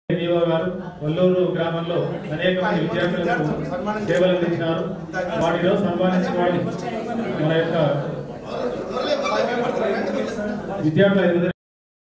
DO గారు వల్లూరు గ్రామంలో అనేక మంది విద్యార్థులకు సేవలు అందించినారు వాటిలో సన్మానించిన వాడి మన యొక్క విద్యార్థుల ఎదురు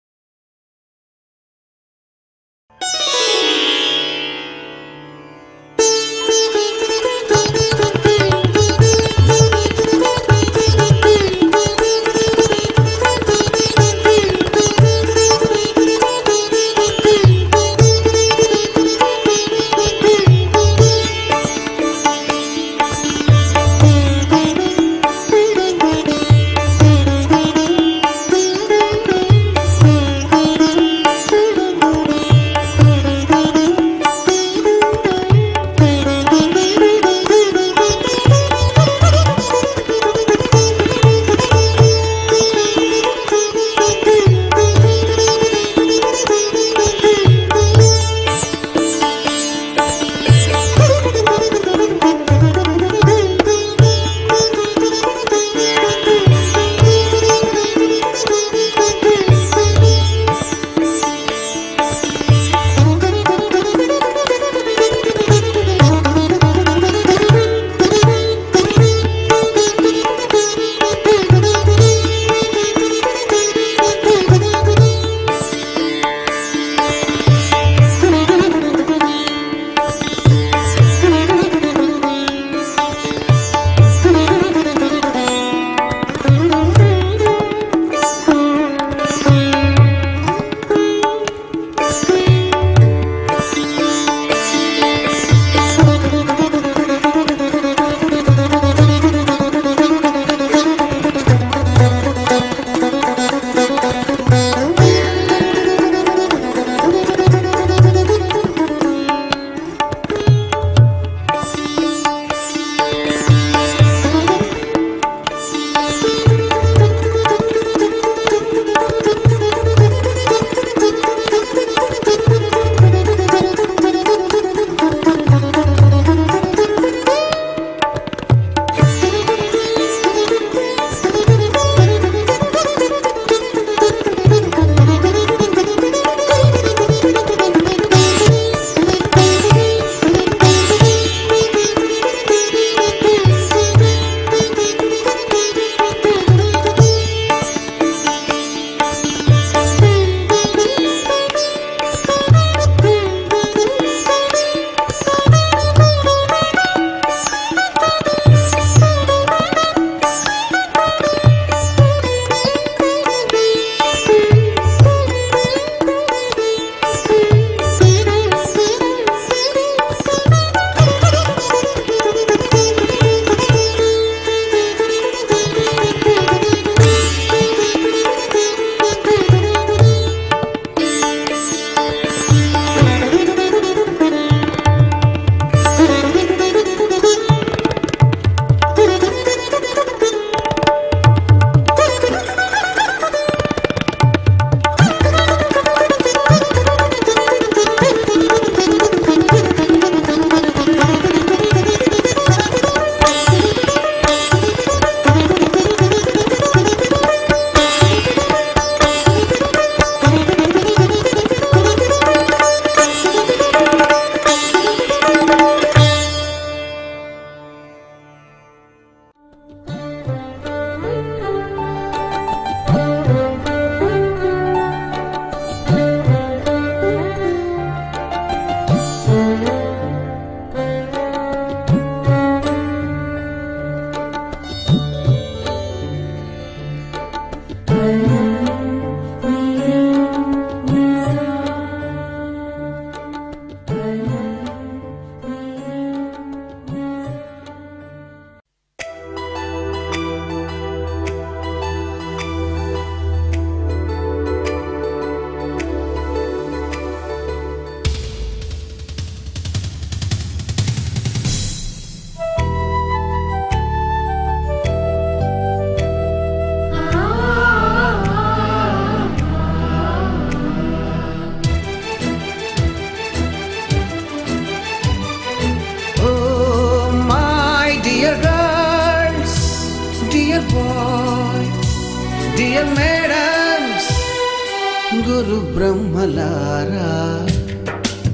డియర్ మేడమ్స్ గురు బ్రహ్మలారా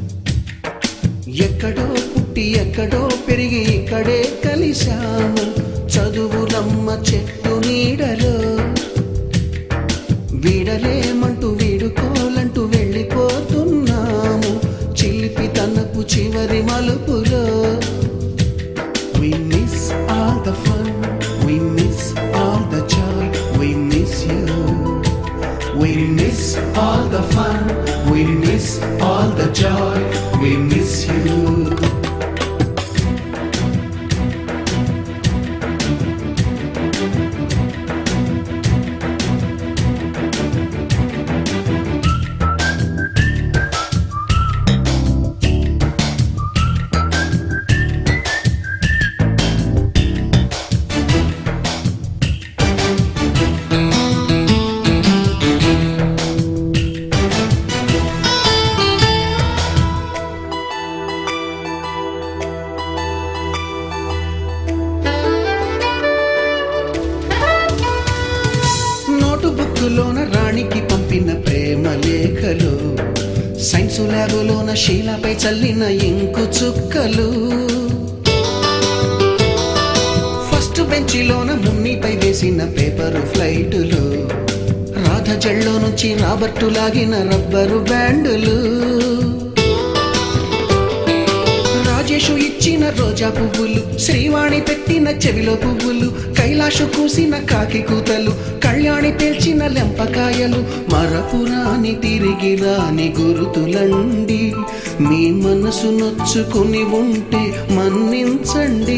ఎక్కడో పుట్టి ఎక్కడో పెరిగి ఇక్కడే కలిశాము చదువులమ్మ చెట్టు నీడలో వీడలేమంటూ వీడుకోలంటూ వెళ్ళిపోతున్నాము చిలిపి తనపు చివరి మలుపులో We miss all the fun, we miss all the joy, we miss you. We miss all the fun, we miss all the joy, we miss you. Note బుక్కులోన రాణికి పంపిన ప్రేమ లేఖలు సైన్సు ల్యాబులోన శీలపై చల్లిన ఇంకు చుక్కలు ఫస్ట్ బెంచిలోన మున్నిపై వేసిన పేపరు ఫ్లైటులు రాధ జల్లో నుంచి Robert లాగిన rubber బ్యాండులు Rajesh ఇచ్చిన రోజా పువ్వులు శ్రీవాణి పెట్టిన చెవిలో పువ్వులు కైలాషు కూసిన కాకి కూతలు కళ్యాణి పేల్చిన లెంపకాయలు మరపురాని తిరిగి రాని గురుతులండి మీ మనసు నొచ్చుకుని ఉంటే మన్నించండి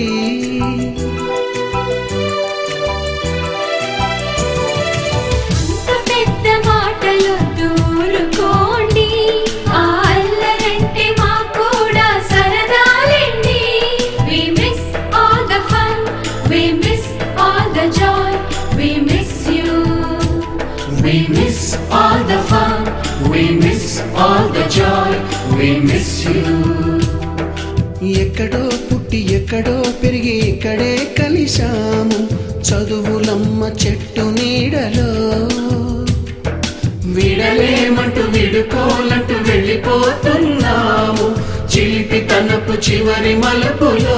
అంత పెద్ద మాటలు దూరుకోండి ఆ అల్లరంటే మాకు కూడా సరదాలండి we miss all the fun we miss all the joy we miss you We miss all the fun, we miss all the joy, we miss you. ఎక్కడో పుట్టి ఎక్కడో పెరిగి ఇక్కడే కలిశాము చదువులమ్మ చెట్టు నీడలో విడలేమంటూ విడుకోలంటూ వెళ్ళిపోతున్నాము చిలిపి తనపు చివరి మలుపులో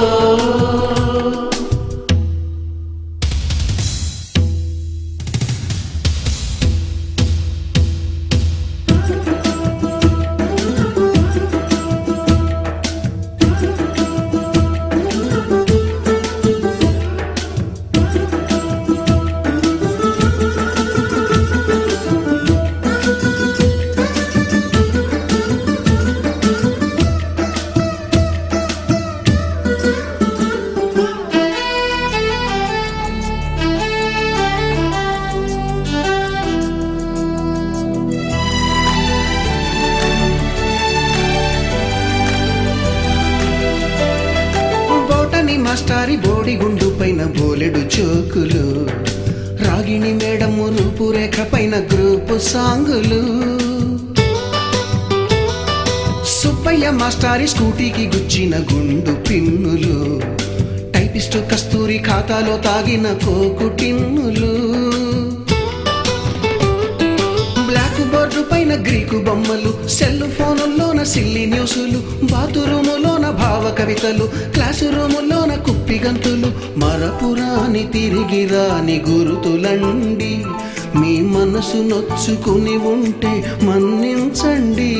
బోటని మాస్టారి బోడిగుండు పైన బోలెడు చోకులు రాగిణి మేడము రూపురేఖ పైన గ్రూపు సాంగులు సుబ్బయ్య మాస్టారి స్కూటీకి గుచ్చిన గుండు పిన్నులు టైపిస్టు కస్తూరి ఖాతాలో తాగిన కోకు టిన్నులు బ్లాక్ బోర్డు పైన గ్రీకు బొమ్మలు సెల్ ఫోనుల్లోన సిల్లి న్యూసులు బాతురూములోన భావ కవితలు క్లాసు రూములోన కుప్పి గంతులు మరపురాని తిరిగి రాని గురుతులండి మీ మనసు నొచ్చుకుని ఉంటే మన్నించండి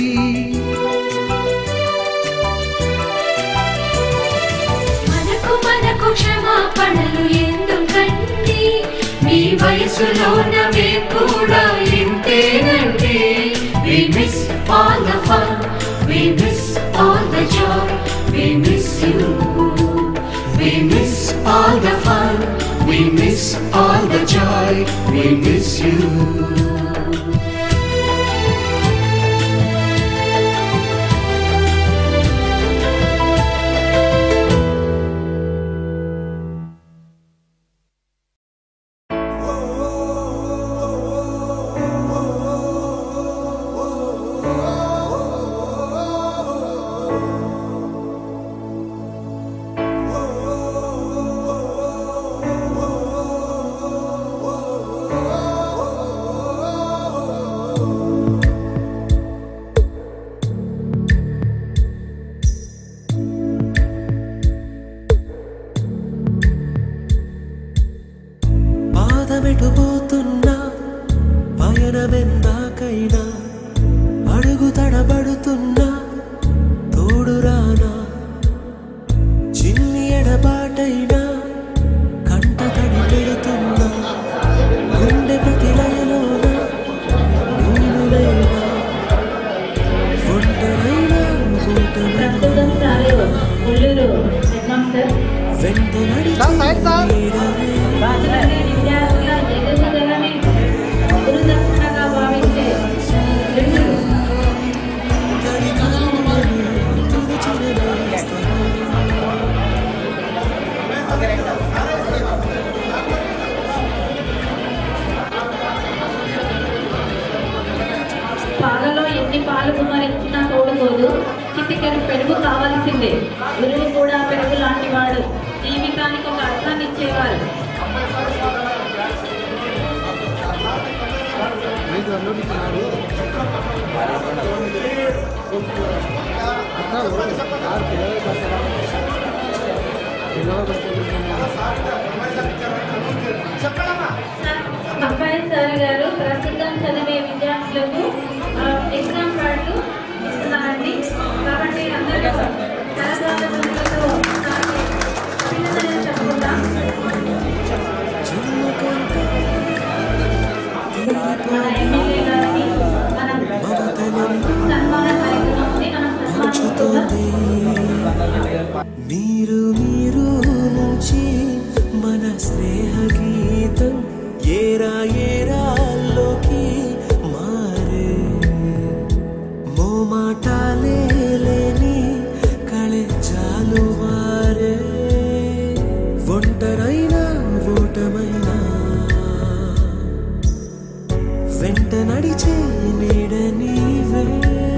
మనకు మనకు క్షమాపణలు ఎందుకండి మీ వయసులోన మేము కూడా ఇంతేనండి we miss all the fun we miss all the joy we miss you We miss all the fun, we miss all the joy, we miss you. Sir రాజధాని విద్యార్థుల ఎదుగుదలని గురుదక్షిణగా భావించే రెండు పాలలో ఎన్ని పాలు కుమరించినా తోడుకోదు చిటికెడు పెరుగు కావాల్సిందే గురువు కూడా పెరుగు లాంటి వాడు జీవితానికి ఒక అర్థాన్ని ఇచ్చేవారు కంపైల్ సార్ గారు ప్రస్తుతం చదివే విద్యార్థులకు ఆ, ఎగ్జామ్ కార్డులు ఇస్తున్నారండి కాబట్టి అందరూ కరతాళధ్వనులతో ఒకసారి అభినందనలు చెప్పుకుందాం మన ఎమ్మెల్యే గారికి మనం సన్మాన కార్యక్రమం ఉంది మనం సన్మానిస్తున్నాం మీరు మీరు నుంచి మన స్నేహ గీతం ఏరా ఏరాల్లోకి మారే మోమాటాలే లేని కళే చాలు మారే ఒంటరైనా ఓటమైనా వెంట నడిచే నీడ నీవే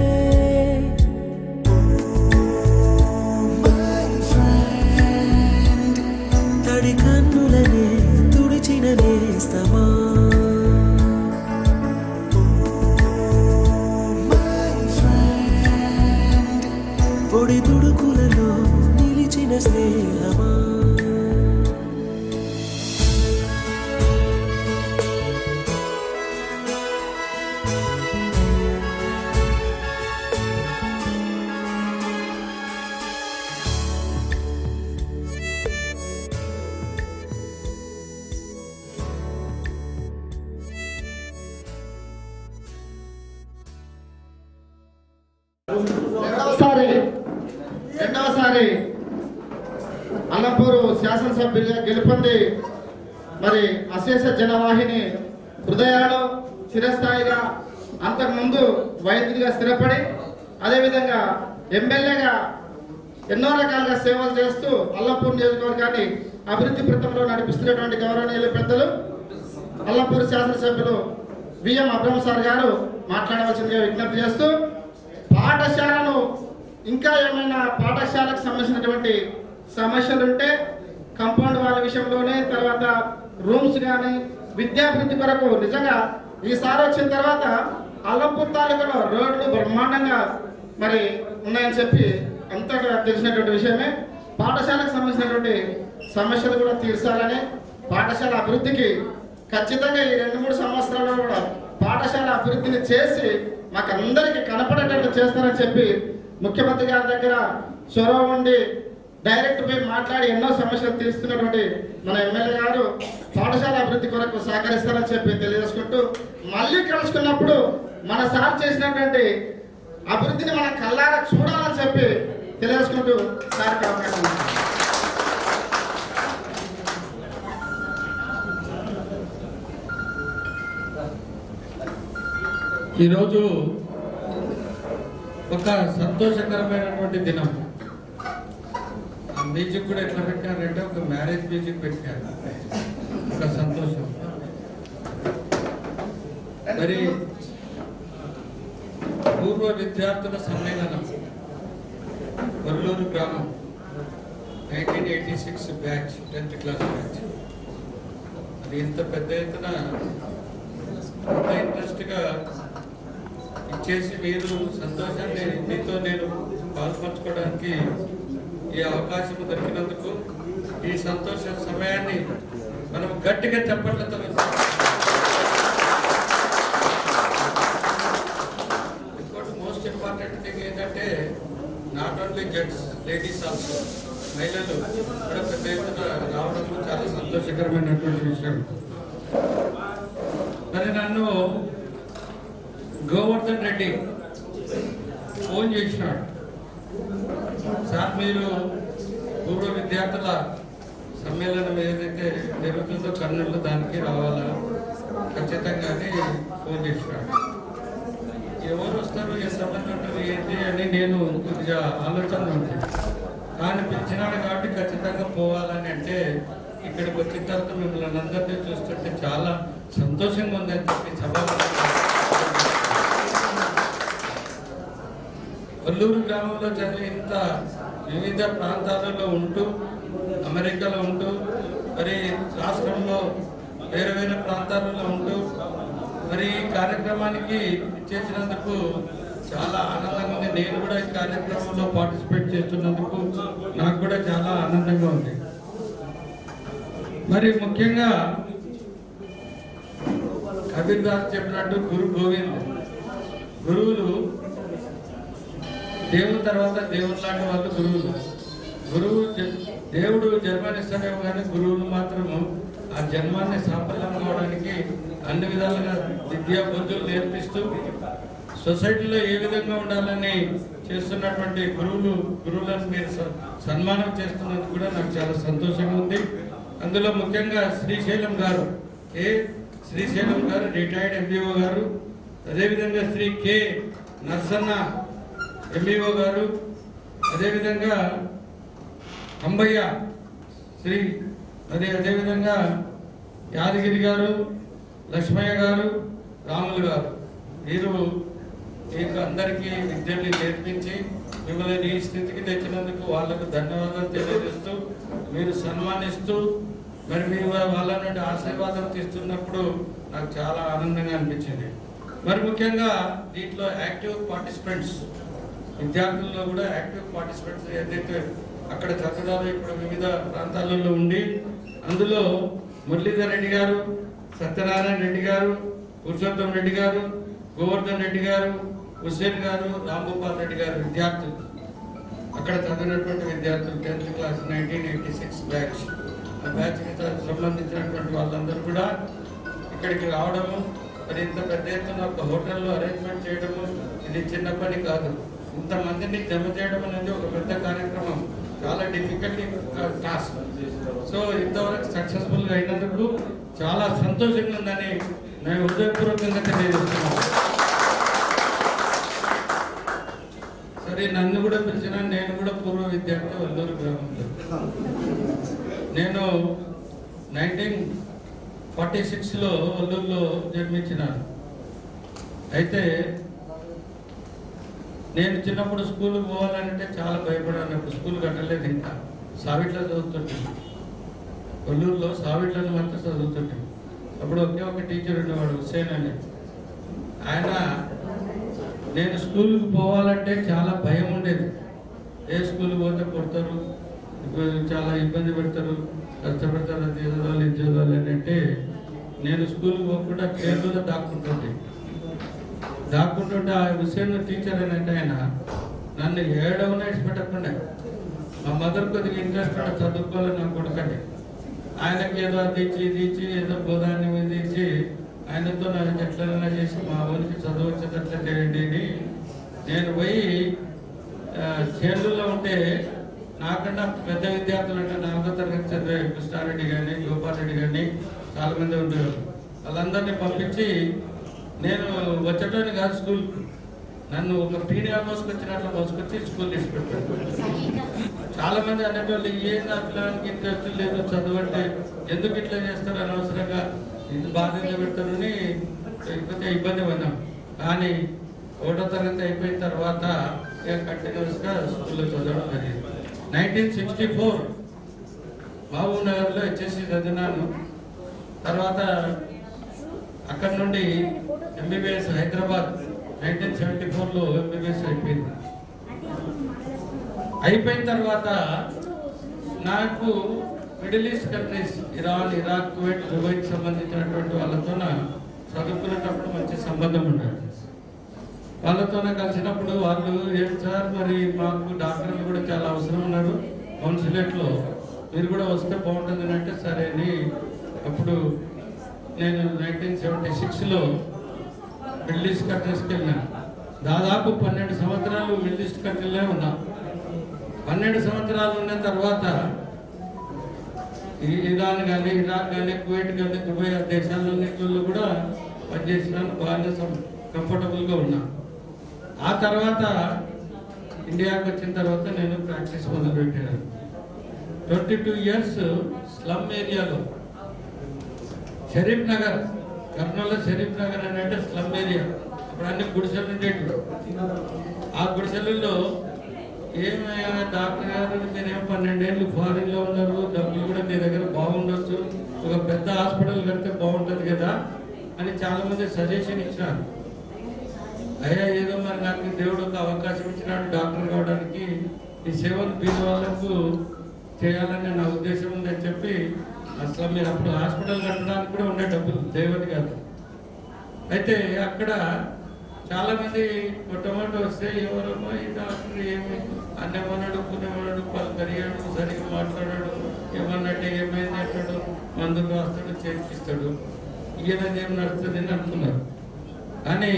తడి కన్నులనే తుడిచిన నేస్తమా పొడి తుడుకులలో నిలిచిన స్నేహమా రెండవసారి రెండవసారి అల్లంపూరు శాసనసభ్యులుగా గెలుపొంది మరి అశేష జనవాహిని హృదయాలు చిరస్థాయిగా అంతకుముందు వైద్యుడిగా స్థిరపడి అదేవిధంగా ఎమ్మెల్యేగా ఎన్నో రకాలుగా సేవలు చేస్తూ అల్లంపూర్ నియోజకవర్గాన్ని అభివృద్ధి పృతంలో నడిపిస్తున్నటువంటి గౌరవనీయులు పెద్దలు అల్లంపూర్ శాసనసభ్యులు విఎం అబ్రహం సార్ గారు మాట్లాడవలసిందిగా విజ్ఞప్తి చేస్తూ పాఠశాలను ఇంకా ఏమైనా పాఠశాలకు సంబంధించినటువంటి సమస్యలు ఉంటే కంపౌండ్ వాళ్ళ విషయంలోనే తర్వాత రూమ్స్ కానీ విద్యాభివృద్ధి కొరకు నిజంగా ఈసారి వచ్చిన తర్వాత అల్లంపూర్ తాలూకాలో రోడ్లు బ్రహ్మాండంగా మరి ఉన్నాయని చెప్పి అంతగా తెలిసినటువంటి విషయమే పాఠశాలకు సంబంధించినటువంటి సమస్యలు కూడా తీర్చాలని పాఠశాల అభివృద్ధికి ఖచ్చితంగా ఈ రెండు మూడు సంవత్సరాల్లో కూడా పాఠశాల అభివృద్ధిని చేసి మాకందరికీ కనపడేటట్టు చేస్తారని చెప్పి ముఖ్యమంత్రి గారి దగ్గర చొరవ ఉండి డైరెక్ట్ పోయి మాట్లాడి ఎన్నో సమస్యలు తీరుస్తున్నటువంటి మన ఎమ్మెల్యే గారు పాఠశాల అభివృద్ధి కొరకు సహకరిస్తారని చెప్పి తెలియజేసుకుంటూ మళ్ళీ కలుసుకున్నప్పుడు మన సార్ చేసినటువంటి అభివృద్ధిని మనం కల్లారా చూడాలని చెప్పి తెలియజేసుకుంటూ సార్కి అవకాశం ఇస్తున్నాను. ఈరోజు ఒక సంతోషకరమైనటువంటి దినం ఆ మ్యూజిక్ కూడా ఎట్లా పెట్టారంటే ఒక మ్యారేజ్ మ్యూజిక్ పెట్టారు ఒక సంతోషం మరి పూర్వ విద్యార్థుల సమ్మేళనం కొల్లూరు గ్రామం nineteen eighty six batch tenth class batch అది ఇంత పెద్ద ఎత్తున ఇంత ఇంట్రెస్ట్గా ఇచ్చేసి మీరు సంతోషాన్ని మీతో నేను పాల్పంచుకోవడానికి ఈ అవకాశం దొరికినందుకు ఈ సంతోష సమయాన్ని మనం గట్టిగా చెప్పట్లతో ఇంకోటి మోస్ట్ ఇంపార్టెంట్ థింగ్ ఏంటంటే not only gents ladies also మహిళలు కూడా పెద్ద ఎత్తున రావడం చాలా సంతోషకరమైనటువంటి విషయం మరి నన్ను గోవర్ధన్ రెడ్డి ఫోన్ చేసినాడు సార్ మీరు పూర్వ విద్యార్థుల సమ్మేళనం ఏదైతే జరుగుతుందో కర్నూలు దానికి రావాలా ఖచ్చితంగా అని ఫోన్ చేసినాడు ఎవరు వస్తారు ఎంతమంది ఉంటారు ఏంటి అని నేను కొద్దిగా ఆలోచన ఉంది కానీ పిలిచినాడు కాబట్టి ఖచ్చితంగా పోవాలని అంటే ఇక్కడికి వచ్చిన తర్వాత మిమ్మల్ని అందరినీ చూస్తుంటే చాలా సంతోషంగా ఉందని చెప్పి సభ కొల్లూరు గ్రామంలో చదివి ఇంత వివిధ ప్రాంతాలలో ఉంటూ అమెరికాలో ఉంటూ మరి రాష్ట్రంలో వేరే వేరే ప్రాంతాలలో ఉంటూ మరి ఈ కార్యక్రమానికి చేసినందుకు చాలా ఆనందంగా ఉంది నేను కూడా ఈ కార్యక్రమంలో పార్టిసిపేట్ చేస్తున్నందుకు నాకు కూడా చాలా ఆనందంగా ఉంది మరి ముఖ్యంగా కబీర్ దాస్ చెప్పినట్టు గురు గోవింద్ గురువులు దేవుని తర్వాత దేవుని లాంటి వాళ్ళు గురువులు గురువు జ- దేవుడు జన్మనిస్తాడేమో కానీ గురువులు మాత్రము ఆ జన్మాన్ని సాఫల్యం కావడానికి అన్ని విధాలుగా విద్యా బుద్ధులు నేర్పిస్తూ సొసైటీలో ఏ విధంగా ఉండాలని చేస్తున్నటువంటి గురువులు గురువులను మీరు స- సన్మానం చేస్తున్నందుకు కూడా నాకు చాలా సంతోషంగా ఉంది అందులో ముఖ్యంగా శ్రీశైలం గారు ఏ శ్రీశైలం గారు రిటైర్డ్ ఎంపీఓ గారు అదేవిధంగా శ్రీ కె నర్సన్న ఎంఈఓ గారు అదేవిధంగా అంబయ్య శ్రీ మరి అదేవిధంగా యాదగిరి గారు లక్ష్మయ్య గారు రాములు గారు వీరు మీకు అందరికీ విద్యని నేర్పించి మిమ్మల్ని ఈ స్థితికి తెచ్చినందుకు వాళ్ళకు ధన్యవాదాలు తెలియజేస్తూ మీరు సన్మానిస్తూ మరి మీ వాళ్ళ నుండి ఆశీర్వాదం తీస్తున్నప్పుడు నాకు చాలా ఆనందంగా అనిపించింది మరి ముఖ్యంగా దీంట్లో యాక్టివ్ పార్టిసిపెంట్స్ విద్యార్థుల్లో కూడా యాక్టివ్ పార్టిసిపెంట్స్ ఏదైతే అక్కడ చదవడాలో ఇప్పుడు వివిధ ప్రాంతాలలో ఉండి అందులో మురళీధర్ రెడ్డి గారు సత్యనారాయణ రెడ్డి గారు పురుషోత్తం రెడ్డి గారు గోవర్ధన్ రెడ్డి గారు హుస్సేన్ గారు రాంగోపాల్ రెడ్డి గారు విద్యార్థులు అక్కడ చదివినటువంటి విద్యార్థులు tenth class nineteen eighty six batch ఆ బ్యాచ్కి సంబంధించినటువంటి వాళ్ళందరూ కూడా ఇక్కడికి రావడము మరి ఇంత పెద్ద ఎత్తున ఒక హోటల్లో అరేంజ్మెంట్ చేయడము ఇది చిన్న పని కాదు ఇంతమందిని జమ చేయడం అనేది ఒక పెద్ద కార్యక్రమం చాలా డిఫికల్ట్ టాస్క్ సో ఇంతవరకు సక్సెస్ఫుల్గా అయినందుకు చాలా సంతోషంగా ఉందని నేను హృదయపూర్వకంగా తెలియజేస్తున్నాను సరే నన్ను కూడా పిలిచిన నేను కూడా పూర్వ విద్యార్థి వల్లూరు గ్రామంలో నేను నైన్టీన్ ఫార్టీ సిక్స్లో వల్లూరులో జన్మించినాను అయితే నేను చిన్నప్పుడు స్కూల్కి పోవాలంటే చాలా భయపడాను అప్పుడు స్కూల్ కట్టలేదు ఇంకా సావిట్లో చదువుతుంటాను కొల్లూరులో సావిట్లను మాత్రం చదువుతుంటాను అప్పుడు ఒకే ఒక టీచర్ ఉండేవాడు హుస్సేన్ అని ఆయన నేను స్కూల్కి పోవాలంటే చాలా భయం ఉండేది ఏ స్కూల్కి పోతే కొడతారు ఇప్పుడు చాలా ఇబ్బంది పెడతారు కష్టపెడతారు అది చదవాలి ఇది చదవాలి అని అంటే నేను స్కూల్కి పోకుండా కేరళలో దాక్కుంటుంటే దాక్కుంటుంటే ఆ హుసేన్ టీచర్ అని అంటే ఆయన నన్ను ఏడవనే పెట్టకుండా మా మదర్ కొద్దిగా ఇంట్రెస్ట్ ఉంటే చదువుకోవాలని నా కొడుకండి ఆయనకి ఏదో అది ఇచ్చి ఇది ఇచ్చి ఏదో గోదాన్ని ఇది ఇచ్చి ఆయనతో నాకు ఎట్లైనా చేసి మా ఊరికి చదువు వచ్చేటట్లే చేయండి అని నేను పోయి ఆ, చేనుల్లో ఉంటే నాకన్నా పెద్ద విద్యార్థులు అంటే నాలుగో తరగతి చదివే కృష్ణారెడ్డి కానీ గోపాల్ రెడ్డి కానీ చాలా మంది ఉండేవారు వాళ్ళందరినీ పంపించి నేను వచ్చేటోని కాదు స్కూల్ నన్ను ఒక పీడిగా మోసుకొచ్చినట్లు మోసుకొచ్చి స్కూల్ తీసుకెళ్ళాను చాలా మంది అనేవాళ్ళు ఏం పిల్లలకి ఇంట్రెస్ట్ లేదు చదువు అంటే ఎందుకు ఇట్లా చేస్తారు అనవసరంగా ఇది బాధ్యత పెడతారని కొంచెం ఇబ్బంది పడినాం కానీ ఒకటో తరగతి అయిపోయిన తర్వాత ఇక కంటిన్యూస్గా స్కూల్లో చదవడం జరిగింది నైన్టీన్ సిక్స్టీ ఫోర్ మహబూబ్ నగర్లో హెచ్ఎస్సి చదివినాను తర్వాత అక్కడ నుండి ఎంబీబీఎస్ హైదరాబాద్ నైన్టీన్ సెవెంటీ ఫోర్లో ఎంబీబీఎస్ అయిపోయింది అయిపోయిన తర్వాత నాకు Middle East countries Iran Iraq Kuwait దుబాయ్కి సంబంధించినటువంటి వాళ్ళతో చదువుకునేటప్పుడు మంచి సంబంధం ఉండేది వాళ్ళతో కలిసినప్పుడు వాళ్ళు ఏం సార్ మరి మాకు డాక్టర్లు కూడా చాలా అవసరం ఉన్నారు కౌన్సిలేట్లో మీరు కూడా వస్తే బాగుంటుంది అని అంటే సరే అని అప్పుడు నేను నైన్టీన్ సెవెంటీ సిక్స్లో మిడిల్ ఈస్ట్ కంట్రీస్కి వెళ్ళాను దాదాపు పన్నెండు సంవత్సరాలు మిడిల్ ఈస్ట్ కంట్రీలో ఉన్నా పన్నెండు సంవత్సరాలు ఉన్న తర్వాత ఈ ఇరాన్ కానీ ఇరాక్ కానీ కువైట్ కానీ దుబాయ్ ఆ దేశాలన్నింటిలో కూడా పనిచేసినాను బాగానే సం- కంఫర్టబుల్గా ఉన్నా ఆ తర్వాత ఇండియాకి వచ్చిన తర్వాత నేను ప్రాక్టీస్ మొదలుపెట్టాను ట్వంటీ టూ ఇయర్స్ స్లమ్ ఏరియాలో షరీఫ్ నగర్ కర్నూలులో షరీఫ్ నగర్ అని అంటే స్లమ్ ఏరియా అప్పుడు అన్ని గుడిసెలు ఉండేవి ఆ గుడిసెలలో ఏమయ్యా డాక్టర్ గారు మీరేం పన్నెండేళ్ళు ఫారిన్లో ఉన్నారు డబ్బులు కూడా మీ దగ్గర బాగుండొచ్చు ఒక పెద్ద హాస్పిటల్ కడితే బాగుంటుంది కదా అని చాలా మంది సజెషన్ ఇచ్చినారు అయ్యా ఏదో మరి నాకు దేవుడు ఒక అవకాశం ఇచ్చినాడు డాక్టర్ కావడానికి ఈ సేవలు బీద వాళ్ళకు చేయాలని నా ఉద్దేశం ఉందని చెప్పి అసలు మీరు అప్పుడు హాస్పిటల్ కట్టడానికి కూడా ఉండే డబ్బులు దేవుని కాదు అయితే అక్కడ చాలా మంది మొట్టమొదటి వస్తే ఎవరమ్మో ఈ డాక్టర్ ఏమి అన్నేమన్నాడు పుణ్యమన్నాడు పలకరియాడు సరిగ్గా మాట్లాడాడు ఏమన్నట్టు ఏమైంది అంటాడు మందులు రాస్తాడు చేర్చిస్తాడు ఈయనది ఏం నడుస్తుంది అని అనుకున్నారు కానీ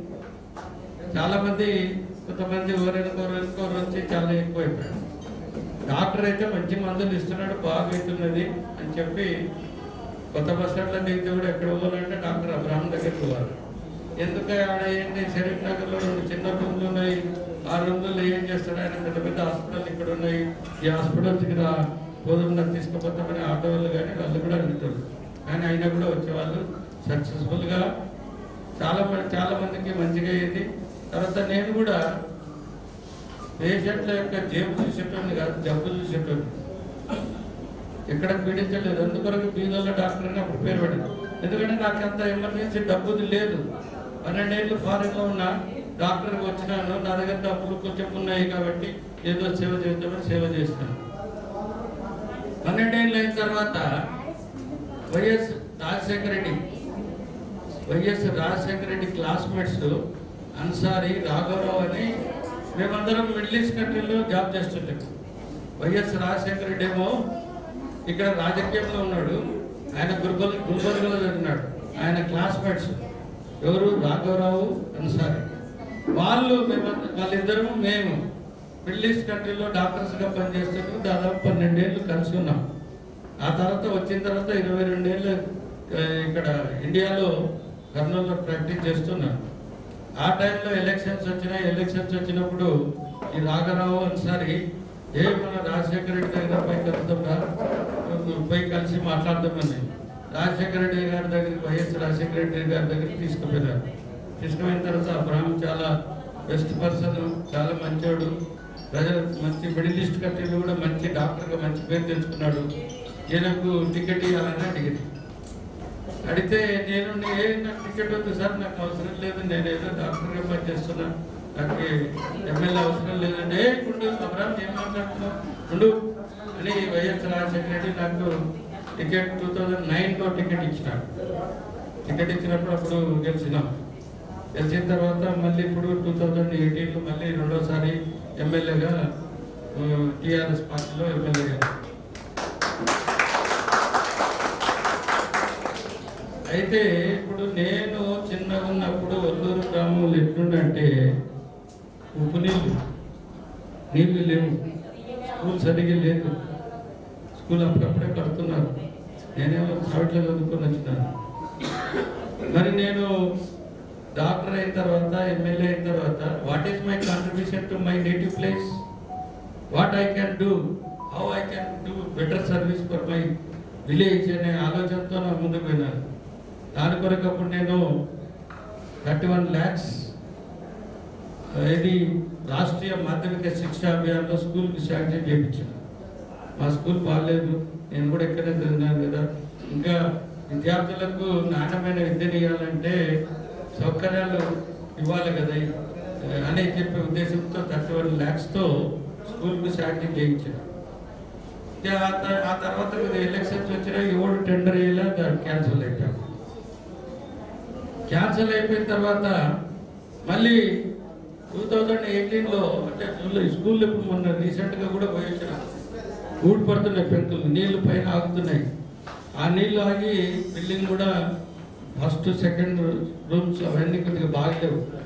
చాలా మంది కొంతమంది ఎవరెనుకోరు వెనుకోరు వచ్చి చాలా ఎక్కువైపోయాడు డాక్టర్ అయితే మంచి మందులు ఇస్తున్నాడు బాగా అవుతున్నది అని చెప్పి కొత్త బస్ స్టాండ్లో దిగితే కూడా ఎక్కడ పోవాలంటే డాక్టర్ అబ్రాహ్మణ్ దగ్గరికి పోవాలి ఎందుకు ఆడ ఏంటి షరీఫ్ నగర్లో రెండు చిన్న రూమ్లు ఉన్నాయి ఆ రూమ్లలో ఏం చేస్తాడు ఆయన పెద్ద పెద్ద హాస్పిటల్ ఇక్కడ ఉన్నాయి ఈ హాస్పిటల్స్కి రా పోదున్నా తీసుకుపోతామని ఆటో వాళ్ళు కానీ వాళ్ళు కూడా అడుగుతారు కానీ అయినా కూడా వచ్చేవాళ్ళు సక్సెస్ఫుల్గా చాలా మంది చాలా మందికి మంచిగా అయ్యింది తర్వాత నేను కూడా పేషెంట్ల యొక్క జేబు చూసేటోని కాదు జబ్బు చూసేటోని ఎక్కడ పీడించలేదు అందుకొరకు బీదోళ్ళ డాక్టర్ అని అప్పుడు పేరు పడింది ఎందుకంటే నాకు అంత ఎమర్జెన్సీ డబ్బుది లేదు పన్నెండేళ్ళు ఫారెన్లో ఉన్నా డాక్టర్కి వచ్చినాను నా దగ్గర డబ్బులు కొంచెం ఉన్నాయి కాబట్టి ఏదో సేవ చేద్దామని సేవ చేసినాను పన్నెండేళ్ళు అయిన తర్వాత YS Rajasekhara Reddy YS Rajasekhara Reddy classmates Ansari రాఘవరావు అని మేమందరం మిడిల్ ఈస్ట్ కంట్రీలో జాబ్ చేస్తుంటాం వైఎస్ రాజశేఖర రెడ్డి ఏమో ఇక్కడ రాజకీయంలో ఉన్నాడు ఆయన గుల్బర్ గుల్బర్గలో చదివినాడు ఆయన క్లాస్మేట్స్ ఎవరు రాఘవరావు అన్సారీ వాళ్ళు మేము వాళ్ళిద్దరము మేము మిడిల్ ఈస్ట్ కంట్రీలో డాక్టర్స్గా పనిచేస్తున్నాం దాదాపు పన్నెండేళ్ళు కలిసి ఉన్నాం ఆ తర్వాత వచ్చిన తర్వాత ఇరవై రెండేళ్ళు ఆ, ఇక్కడ ఇండియాలో కర్నూలులో ప్రాక్టీస్ చేస్తున్నాను ఆ టైంలో ఎలక్షన్స్ వచ్చినాయి ఎలక్షన్స్ వచ్చినప్పుడు ఈ రాఘరావు అన్సారి ఏ మన రాజశేఖర రెడ్డి దగ్గర పై కలుద్దాంరా పోయి కలిసి మాట్లాడదామని రాజశేఖర రెడ్డి గారి దగ్గరికి వైఎస్ రాజశేఖర రెడ్డి గారి దగ్గరికి తీసుకుపోయినారు తీసుకుపోయిన తర్వాత అబ్రహం చాలా బెస్ట్ పర్సన్ చాలా మంచోడు ప్రజలు మంచి మిడిల్ ఈస్ట్ కంట్రీలో కూడా మంచి డాక్టర్గా మంచి పేరు తెచ్చుకున్నాడు ఈయనకు టికెట్ ఇవ్వాలని అడిగింది అడిగితే నేను ఏ నాకు టికెట్ వద్దు సార్ నాకు అవసరం లేదు నేను ఏదో డాక్టర్గా పనిచేస్తున్నా నాకు ఎమ్మెల్యే అవసరం లేదండి ఏ ఉండు అబ్రామ్ ఏం మాట్లాడుతున్నావు ఉండు అని వైఎస్ రాజశేఖర రెడ్డి నాకు టికెట్ టూ థౌజండ్ నైన్లో టికెట్ ఇచ్చినాడు టికెట్ ఇచ్చినప్పుడు అప్పుడు గెలిచినాం గెలిచిన తర్వాత మళ్ళీ ఇప్పుడు టూ థౌజండ్ ఎయిటీన్లో మళ్ళీ రెండోసారి ఎమ్మెల్యేగా టీఆర్ఎస్ పార్టీలో ఎమ్మెల్యేగా అయితే ఇప్పుడు నేను చిన్నగా ఉన్నప్పుడు ఒల్లూరు గ్రామంలో ఎట్లుండంటే ఉప్పు నీళ్ళు నీళ్లు లేవు స్కూల్ సరిగ్గా లేదు స్కూల్ అప్పుడప్పుడే కడుతున్నారు నేనేమో ప్రైవేట్లో చదువుకొని వచ్చినాను మరి నేను డాక్టర్ అయిన తర్వాత ఎమ్మెల్యే అయిన తర్వాత what is my contribution to my native place what I can do how I can do better service for my village అనే ఆలోచనతో నా ముందుకు పోయినాను దాని కొరకు అప్పుడు నేను థర్టీ వన్ ల్యాక్స్ ఇది రాష్ట్రీయ మాధ్యమిక శిక్షా అభియాన్లో స్కూల్కి శాంక్షన్ చేయించాను మా స్కూల్ బాగాలేదు నేను కూడా ఇక్కడే చదివినాను కదా ఇంకా విద్యార్థులకు నాణ్యమైన విద్యను ఇవ్వాలంటే సౌకర్యాలు ఇవ్వాలి కదా అని చెప్పే ఉద్దేశంతో థర్టీ వన్ ల్యాక్స్తో స్కూల్కి శాంక్షన్ చేయించాను ఇక ఆ త- ఆ తర్వాత కొద్దిగా ఎలక్షన్స్ వచ్చినా ఎవడు టెండర్ వేయలే దాన్ని క్యాన్సిల్ అయిపోయాం క్యాన్సిల్ అయిపోయిన తర్వాత మళ్ళీ టూ థౌజండ్ ఎయిటీన్లో అంటే స్కూల్ స్కూల్ ఇప్పుడు మొన్న రీసెంట్గా కూడా పోయి వచ్చిన ఊడి పడుతున్నాయి పెంకులు నీళ్లు పైన ఆగుతున్నాయి ఆ నీళ్లు ఆగి బిల్డింగ్ కూడా ఫస్ట్ సెకండ్ రూమ్స్ అవన్నీ కొద్దిగా బాగలేవు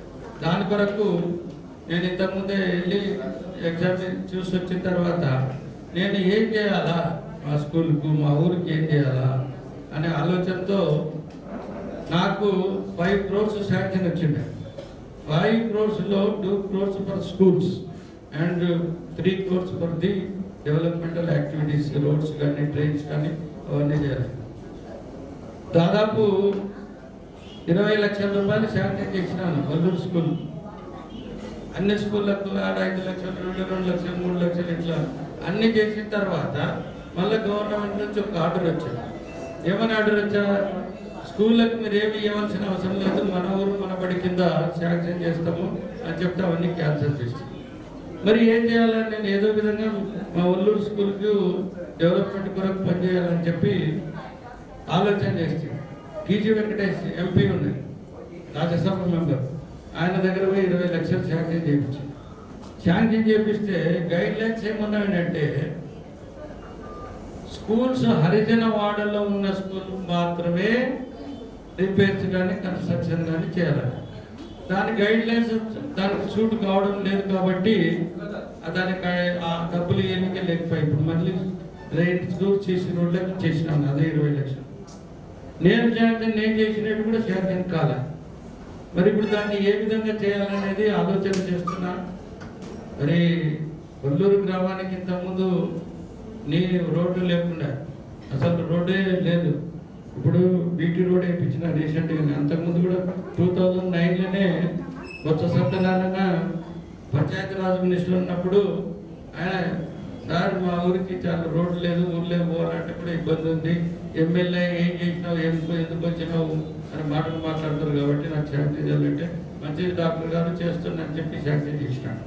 దాని కొరకు నేను ఇంతకుముందే వెళ్ళి ఎగ్జామ్ చూసి వచ్చిన తర్వాత నేను ఏం చేయాలా మా స్కూల్కు మా ఊరికి ఏం చేయాలా అనే ఆలోచనతో నాకు ఫైవ్ క్రోర్స్ శాంక్షన్ వచ్చిండే ఫైవ్ క్రోర్స్లో two crores for schools and three crores for the developmental activities roads కానీ ట్రైన్స్ కానీ అవన్నీ చేయాలి దాదాపు ఇరవై లక్షల రూపాయలు శాంక్షన్ చేసినాను వల్లూరు స్కూల్ అన్ని స్కూళ్ళకు ఆడ ఐదు లక్షలు రెండు రెండు లక్షలు మూడు లక్షలు ఇట్లా అన్ని చేసిన తర్వాత మళ్ళీ గవర్నమెంట్ నుంచి ఒక ఆర్డర్ వచ్చింది ఏమని ఆర్డర్ వచ్చా స్కూళ్ళకి మీరు ఏమి ఇవ్వాల్సిన అవసరం లేదు మన ఊరు మన బడి కింద శాంక్షన్ చేస్తాము అని చెప్తే అవన్నీ క్యాన్సిల్ చేసి మరి ఏం చేయాలని నేను ఏదో విధంగా మా ఒల్లూరు స్కూల్కి డెవలప్మెంట్ కొరకు పనిచేయాలని చెప్పి ఆలోచన చేస్తే టీజీ వెంకటేష్ ఎంపీ ఉన్నాయి రాజ్యసభ మెంబర్ ఆయన దగ్గర పోయి ఇరవై లక్షలు శాంక్షన్ చేయించి శాంక్షన్ చేపిస్తే గైడ్ లైన్స్ ఏమున్నాయంటే స్కూల్స్ హరిజన వాడలో ఉన్న స్కూల్ మాత్రమే రిపేర్స్ కానీ కన్స్ట్రక్షన్ కానీ చేయాలి దాని గైడ్ లైన్స్ దానికి సూట్ కావడం లేదు కాబట్టి ఆ దానికి ఆ డబ్బులు ఏమికే లేకపోయి ఇప్పుడు మళ్ళీ రైట్స్ చేసి రోడ్లకి చేసినాను అదే ఇరవై లక్షలు నేను శాంక్షన్ నేను చేసినట్టు కూడా శాంక్షన్ కాలే మరి ఇప్పుడు దాన్ని ఏ విధంగా చేయాలనేది ఆలోచన చేస్తున్నా మరి కొల్లూరు గ్రామానికి ఇంతకుముందు నీ రోడ్డు లేకుండా అసలు రోడ్డే లేదు ఇప్పుడు బీటీ రోడ్ వేయించిన రీసెంట్గా అంతకుముందు కూడా టూ థౌజండ్ నైన్లోనే కొత్త సత్యనారాయణ పంచాయతీరాజ్ మినిస్టర్ ఉన్నప్పుడు ఆయన సార్ మా ఊరికి చాలా రోడ్డు లేదు ఊర్లే పోవాలంటే కూడా ఇబ్బంది ఉంది ఎమ్మెల్యే ఏం చేసినావు ఏం ఎందుకు వచ్చినావు అని మాటలు మాట్లాడతారు కాబట్టి నాకు శాంక్షన్ చేయాలంటే మంచిది డాక్టర్ గారు చేస్తున్నా చెప్పి శాంక్షన్ చేసినాడు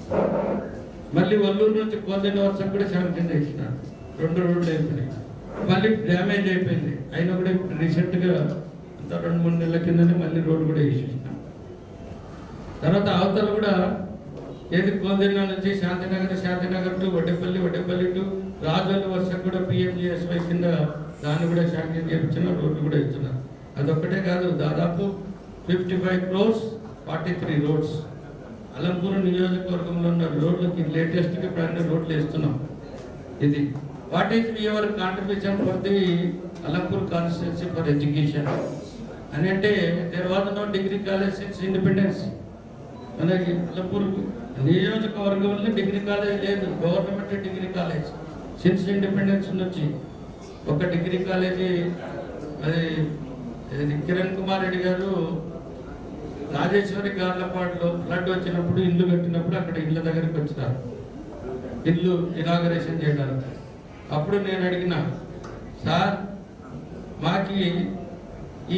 మళ్ళీ వల్లూరు నుంచి కోదిన వర్షం కూడా శాంక్షన్ చేసినాడు రెండు రోడ్లు అయిపోయినాయి మళ్ళీ డ్యామేజ్ అయిపోయింది అయినా కూడా ఇప్పుడు రీసెంట్గా అంత రెండు మూడు నెలల కిందనే మళ్ళీ రోడ్డు కూడా వేసేసినాం తర్వాత అవతల కూడా ఏది కోదిన్న నుంచి శాంతినగర్ శాంతినగర్ టు వడ్డేపల్లి వడ్డేపల్లి టు రాజోలు వర్షం కూడా పిఎంజిఎస్వై కింద దాన్ని కూడా శాంక్షన్ చేయించిన రోడ్లు కూడా ఇస్తున్నారు అదొక్కటే కాదు దాదాపు fifty five crores forty three roads Alampur నియోజకవర్గంలో ఉన్న రోడ్లకి లేటెస్ట్గా ఇప్పుడు అన్ని రోడ్లు వేస్తున్నాం ఇది what is your contribution for the Alampur constituency for education అని అంటే there was no degree college since independence మనకి అలంపూర్ నియోజకవర్గంలో డిగ్రీ కాలేజ్ లేదు government degree college since independence నుంచి ఒక డిగ్రీ కాలేజీ అది ఇది కిరణ్ కుమార్ రెడ్డి గారు రాజేశ్వరి గార్లపాడులో ఫ్లడ్ వచ్చినప్పుడు ఇల్లు కట్టినప్పుడు అక్కడ ఇళ్ళ దగ్గరికి వచ్చినారు ఇల్లు ఇనాగరేషన్ చేయడానికి అప్పుడు నేను అడిగిన సార్ మాకి ఈ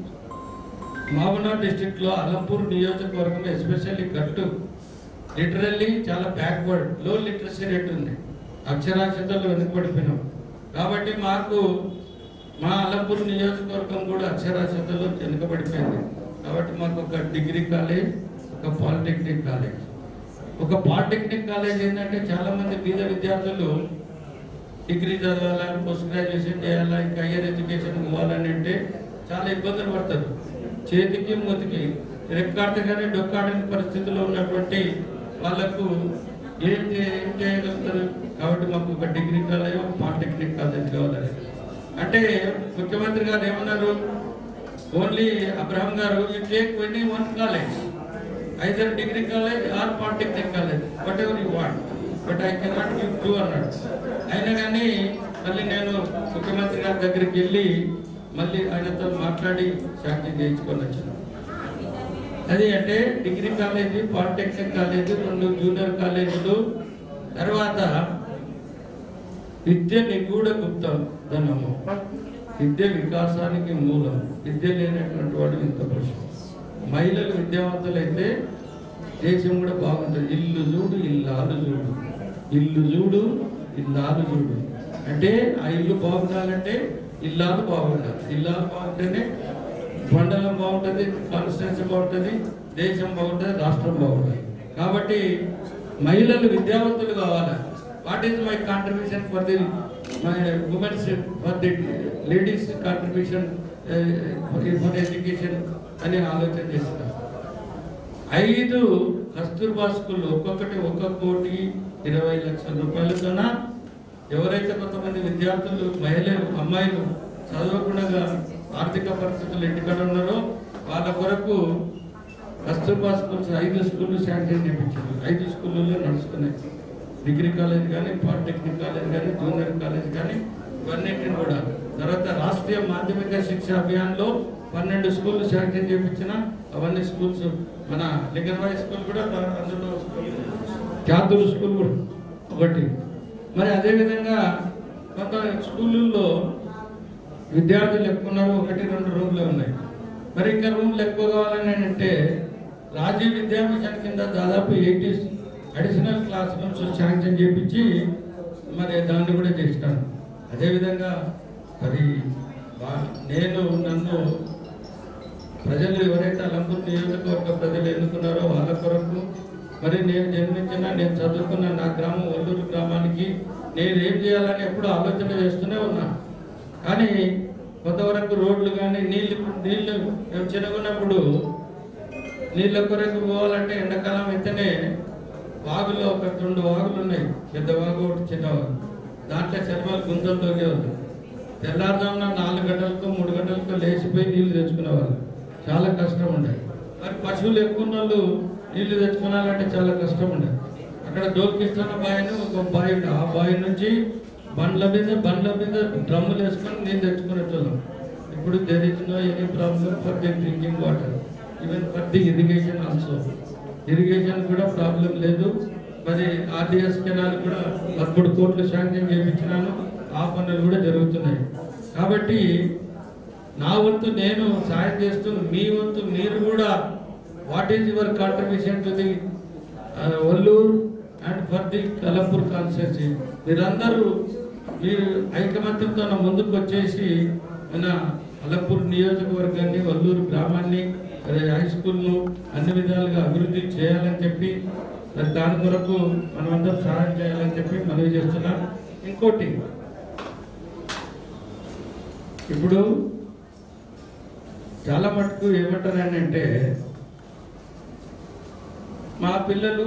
మహబూబ్నగర్ డిస్ట్రిక్ట్లో అలంపూర్ నియోజకవర్గం ఎస్పెషల్లీ గట్టు లిటరల్లీ చాలా బ్యాక్వర్డ్ లో లిటరసీ రేట్ ఉంది అక్షరాస్యతలో వెనుకబడిపోయినాం కాబట్టి మాకు మా అలంపూర్ నియోజకవర్గం కూడా అక్షరాస్యతలో వెనుకబడిపోయింది కాబట్టి మాకు ఒక డిగ్రీ కాలేజ్ ఒక పాలిటెక్నిక్ కాలేజ్ ఒక పాలిటెక్నిక్ కాలేజ్ ఏంటంటే చాలా మంది బీద విద్యార్థులు డిగ్రీ చదవాలా పోస్ట్ గ్రాడ్యుయేషన్ చేయాలా ఇంకా హయ్యర్ ఎడ్యుకేషన్ పోవాలని అంటే చాలా ఇబ్బందులు పడతారు చేతికి మూతికి రెక్కాడితే కానీ డొక్కాడని పరిస్థితిలో ఉన్నటువంటి వాళ్ళకు ఏం చే- ఏం చేయగలుగుతారు కాబట్టి మాకు ఒక డిగ్రీ కాలేజ్ ఒక పాలిటెక్నిక్ కాలేజ్ కావాలని అంటే ముఖ్యమంత్రి గారు ఏమన్నారు ఓన్లీ అబ్రహం గారు you take any one college either degree college or polytechnic college whatever you want but I cannot give two అన్నాడు అయినా కానీ మళ్ళీ నేను ముఖ్యమంత్రి గారి దగ్గరికి వెళ్ళి మళ్ళీ ఆయనతో మాట్లాడి శాంతి చేయించుకొని వచ్చాను అది అంటే డిగ్రీ కాలేజీ పాలిటెక్నిక్ కాలేజీ రెండు జూనియర్ కాలేజీలు తర్వాత విద్య నిగూఢ గుప్తధనము విద్య వికాసానికి మూలం విద్య లేనటువంటి వాడు ఇంత ప్రశ్న మహిళలు విద్యావంతులైతే దేశం కూడా బాగుంటుంది ఇల్లు చూడు ఇల్లాలు చూడు ఇల్లు చూడు ఇల్లాలు చూడు అంటే ఆ ఇల్లు బాగుండాలంటే ఇల్లాలు బాగుండాలి ఇల్లాలు బాగుంటేనే మండలం బాగుంటుంది కాన్స్టిట్యున్సీ బాగుంటుంది దేశం బాగుంటుంది రాష్ట్రం బాగుంటుంది కాబట్టి మహిళలు విద్యావంతులు కావాలి what is my contribution for the my womens for the ladies contribution for education అని ఆలోచన చేస్తున్నారు ఐదు కస్తూర్బా స్కూల్ ఒక్కొక్కటి ఒక్క కోటి ఇరవై లక్షల రూపాయలతోన ఎవరైతే కొంతమంది విద్యార్థులు మహిళలు అమ్మాయిలు చదవకుండా ఆర్థిక పరిస్థితులు ఇంటికాడ ఉన్నారో వాళ్ళ కొరకు కస్తూర్బా స్కూల్స్ ఐదు స్కూళ్ళు శాంక్షన్ చేయించారు ఐదు స్కూళ్ళలో నడుస్తున్నాయి డిగ్రీ కాలేజ్ కానీ పాలిటెక్నిక్ కాలేజ్ కానీ జూనియర్ కాలేజ్ కానీ ఇవన్నిటిని కూడా తర్వాత రాష్ట్రీయ మాధ్యమిక శిక్ష అభియాన్లో పన్నెండు స్కూళ్ళు శాంక్షన్ చేయించిన అవన్నీ స్కూల్స్ మన లింగన్వాయి స్కూల్ కూడా అందులో ఖ్యాతులు స్కూల్ కూడా ఒకటి మరి అదేవిధంగా కొంత స్కూళ్ళల్లో విద్యార్థులు ఎక్కువ ఉన్నారు ఒకటి రెండు రూమ్లే ఉన్నాయి మరి ఇంకా రూమ్లు ఎక్కువ కావాలని అంటే రాజీవ్ విద్యా మిషన్ కింద దాదాపు eighty additional classrooms sanction చేపించి మరి దాన్ని కూడా చేసినాను అదేవిధంగా మరి వా- నేను నన్ను ప్రజలు ఎవరైతే అలంపూర్ నియోజకవర్గ ప్రజలు ఎన్నుకున్నారో వాళ్ళ కొరకు మరి నేను జన్మించిన నేను చదువుకున్న నా గ్రామం ఒల్లూరు గ్రామానికి నేను ఏం చేయాలని ఎప్పుడు ఆలోచన చేస్తూనే ఉన్నా కానీ కొంతవరకు రోడ్లు కానీ నీళ్ళు నీళ్ళు మేము చిన్నగున్నప్పుడు నీళ్ళ కొరకు పోవాలంటే ఎండాకాలం అయితేనే వాగులో ఒక రెండు వాగులు ఉన్నాయి పెద్ద వాగు ఒకటి చిన్న వాగు దాంట్లో చర్మాలు గుంతలు తోగేవాళ్ళు తెల్లారుజామున నాలుగు గంటలకు మూడు గంటలకు లేచిపోయి నీళ్లు తెచ్చుకునేవాళ్ళు చాలా కష్టం ఉండేది మరి పశువులు ఎక్కువ ఉన్న వాళ్ళు నీళ్లు తెచ్చుకోవాలంటే చాలా కష్టం ఉండేది అక్కడ డోల్కిస్తాన బావి అని ఒక బావి ఉండే ఆ బావి నుంచి బండ్ల మీద బండ్ల మీద డ్రమ్ములు వేసుకొని నీళ్ళు తెచ్చుకునేటోళ్ళం ఇప్పుడు there is no any problem for the drinking water even for the irrigation also irrigation కూడా ప్రాబ్లం లేదు మరి ఆర్డిఎస్ కెనాల్ కూడా పదమూడు కోట్లు శాంక్షన్ చేయించినాను ఆ పనులు కూడా జరుగుతున్నాయి కాబట్టి నా వంతు నేను సాయం చేస్తూ మీ వంతు మీరు కూడా what is your contribution to the Olluru and for the Kalampur constituency మీరందరూ మీరు ఐకమత్యంతో నా ముందుకు వచ్చేసి మన అలంపూర్ నియోజకవర్గాన్ని వల్లూరు గ్రామాన్ని అదే హై స్కూల్ను అన్ని విధాలుగా అభివృద్ధి చేయాలని చెప్పి మరి దాని కొరకు మనమందరం సహాయం చేయాలని చెప్పి మనవి చేస్తున్నాం ఇంకోటి ఇప్పుడు చాలా మటుకు ఏమంటారని అంటే మా పిల్లలు